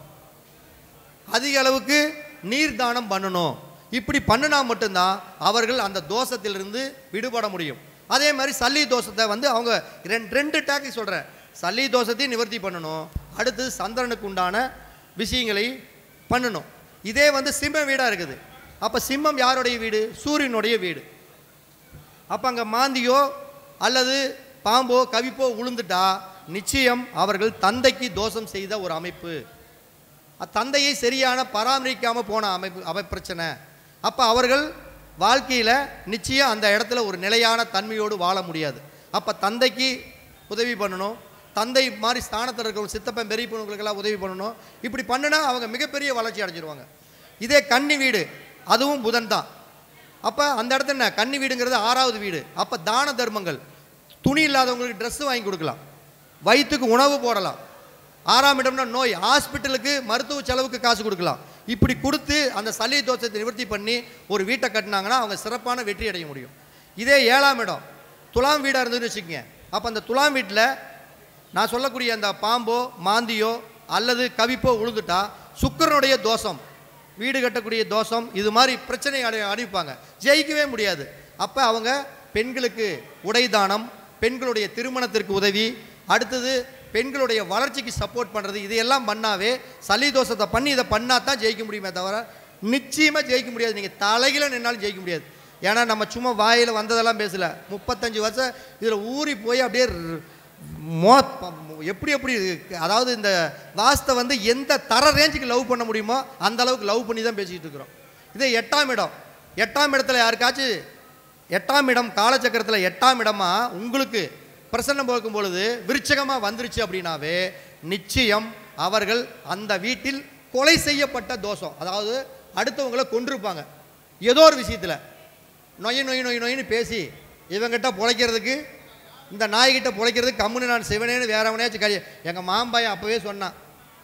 அதிக அளவுக்கு நீர் தானம் பண்ணணும் இப்படி பண்ணினா மட்டும்தான் அவர்கள் அந்த தோஷத்திலிருந்து விடுபட முடியும் அதே மாதிரி சல்லி தோஷத்தை வந்து அவங்க ரெண்டு ரெண்டு டாக்கி சொல்கிறேன் சல்லி தோஷத்தையும் நிவர்த்தி பண்ணணும் அடுத்து சந்திரனுக்கு உண்டான விஷயங்களை பண்ணணும் இதே வந்து சிம்ம வீடாக இருக்குது அப்போ சிம்மம் யாருடைய வீடு சூரியனுடைய வீடு அப்போ அங்கே மாந்தியோ அல்லது பாம்போ கவிப்போ உளுந்துட்டா நிச்சயம் அவர்கள் தந்தைக்கு தோஷம் செய்த ஒரு அமைப்பு தந்தையை சரியான பராமரிக்காமல் போன அமைப்பு அமை பிரச்சனை அப்போ அவர்கள் வாழ்க்கையில் நிச்சயம் அந்த இடத்துல ஒரு நிலையான தன்மையோடு வாழ முடியாது அப்போ தந்தைக்கு உதவி பண்ணணும் தந்தை மாதிரி ஸ்தானத்தில் இருக்கிற சித்தப்பன் பெரிய பொண்ணுங்களுக்கெல்லாம் உதவி பண்ணணும் இப்படி பண்ணுனா அவங்க மிகப்பெரிய வளர்ச்சி அடைஞ்சிருவாங்க இதே கன்னி வீடு அதுவும் புதன் தான் அப்போ அந்த இடத்துல என்ன கன்னி வீடுங்கிறது ஆறாவது வீடு அப்போ தான தர்மங்கள் துணி இல்லாதவங்களுக்கு ட்ரெஸ்ஸு வாங்கி கொடுக்கலாம் வயிற்றுக்கு உணவு போடலாம் ஆறாம் இடம்னா நோய் ஹாஸ்பிட்டலுக்கு மருத்துவ செலவுக்கு காசு கொடுக்கலாம் இப்படி கொடுத்து அந்த சளி தோஷத்தை நிவர்த்தி பண்ணி ஒரு வீட்டை கட்டினாங்கன்னா அவங்க சிறப்பான வெற்றி அடைய முடியும் இதே ஏழாம் இடம் துலாம் வீடாக இருந்ததுன்னு வச்சுக்கோங்க அப்போ அந்த துலாம் வீட்டில் நான் சொல்லக்கூடிய அந்த பாம்போ மாந்தியோ அல்லது கவிப்போ உழுந்துட்டா சுக்கிரனுடைய தோஷம் வீடு கட்டக்கூடிய தோஷம் இது மாதிரி பிரச்சனை அடை அனுப்பிப்பாங்க ஜெயிக்கவே முடியாது அப்போ அவங்க பெண்களுக்கு உடை தானம் பெண்களுடைய திருமணத்திற்கு உதவி அடுத்தது பெண்களுடைய வளர்ச்சிக்கு சப்போர்ட் பண்ணுறது இதையெல்லாம் பண்ணாவே சளி தோஷத்தை பண்ணி இதை பண்ணால் தான் ஜெயிக்க முடியுமே தவிர நிச்சயமாக ஜெயிக்க முடியாது நீங்கள் தலைகில நின்னாலும் ஜெயிக்க முடியாது ஏன்னா நம்ம சும்மா வாயில் வந்ததெல்லாம் பேசல முப்பத்தஞ்சு வருஷம் இதில் ஊறி போய் அப்படியே ர- மோ ப- எப்படி எப்படி இருக்கு? அதாவது இந்த வாஸ்தை வந்து எந்த தர ரேஞ்சுக்கு லவ் பண்ண முடியுமோ அந்த அளவுக்கு லவ் பண்ணி தான் பேசிக்கிட்டு இருக்கிறோம் இதே எட்டாம் இடம் எட்டாம் இடத்துல யாருக்காச்சும் எட்டாம் இடம் காலச்சக்கரத்தில் எட்டாம் இடமா உங்களுக்கு பிரசன்னம் போக்கும் பொழுது விருச்சகமாக வந்துருச்சு அப்படின்னாவே நிச்சயம் அவர்கள் அந்த வீட்டில் கொலை செய்யப்பட்ட தோஷம் அதாவது அடுத்தவங்களை கொண்டிருப்பாங்க ஏதோ ஒரு விஷயத்தில் நொய் நொய் நொய் நொய்னு பேசி இவங்கிட்ட பிழைக்கிறதுக்கு இந்த நாய்கிட்ட பிழைக்கிறதுக்கு கம்முன்னு நான் சிவனேன்னு வேறவனையாச்சும் கழி எங்கள் மாம்பாய் அப்போவே சொன்னான்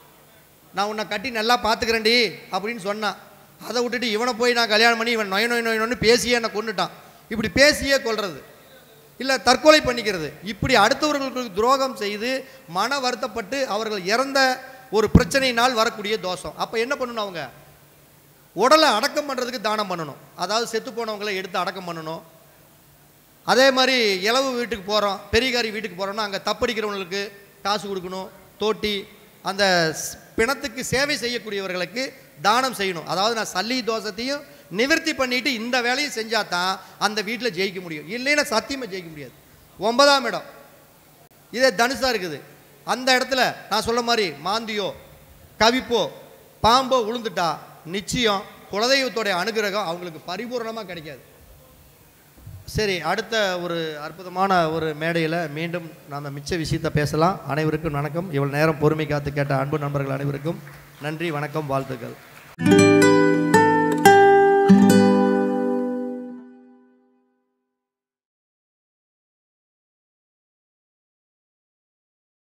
நான் உன்னை கட்டி நல்லா பார்த்துக்கிறேன்டி அப்படின்னு சொன்னான் அதை விட்டுட்டு இவனை போய் நான் கல்யாணம் பண்ணி இவன் நொய் நொய் நொய் நொய்னு பேசியே என்னை கொண்டுட்டான் இப்படி பேசியே கொல்றது இல்லை தற்கொலை பண்ணிக்கிறது இப்படி அடுத்தவர்களுக்கு துரோகம் செய்து மன வருத்தப்பட்டு அவர்கள் இறந்த ஒரு பிரச்சனையினால் வரக்கூடிய தோஷம் அப்போ என்ன பண்ணணும் அவங்க உடலை அடக்கம் பண்ணுறதுக்கு தானம் பண்ணணும் அதாவது செத்து போனவங்களை எடுத்து அடக்கம் பண்ணணும் அதே மாதிரி இளவு வீட்டுக்கு போகிறோம் பெரியகாரி வீட்டுக்கு போகிறோம்னா அங்கே தப்படிக்கிறவங்களுக்கு காசு கொடுக்கணும் தோட்டி அந்த ஸ்- பிணத்துக்கு சேவை செய்யக்கூடியவர்களுக்கு தானம் செய்யணும் அதாவது நான் சல்லி தோஷத்தையும் நிவர்த்தி பண்ணிட்டு இந்த வேலையும் செஞ்சால் தான் அந்த வீட்டில் ஜெயிக்க முடியும் இல்லைன்னா சத்தியமாக ஜெயிக்க முடியாது ஒன்பதாம் இடம் இதே தனுசா இருக்குது அந்த இடத்துல நான் சொல்ல மாதிரி மாந்தியோ கவிப்போ பாம்போ விழுந்துட்டா நிச்சயம் குலதெய்வத்தோடைய அனுகிரகம் அவங்களுக்கு பரிபூரணமாக கிடைக்காது சரி அடுத்த ஒரு அற்புதமான ஒரு மேடையில் மீண்டும் நாம் மிச்ச விஷயத்தை பேசலாம் அனைவருக்கும் வணக்கம் இவ்வளவு நேரம் பொறுமை காத்து கேட்ட அன்பு நண்பர்கள் அனைவருக்கும் நன்றி வணக்கம் வாழ்த்துக்கள்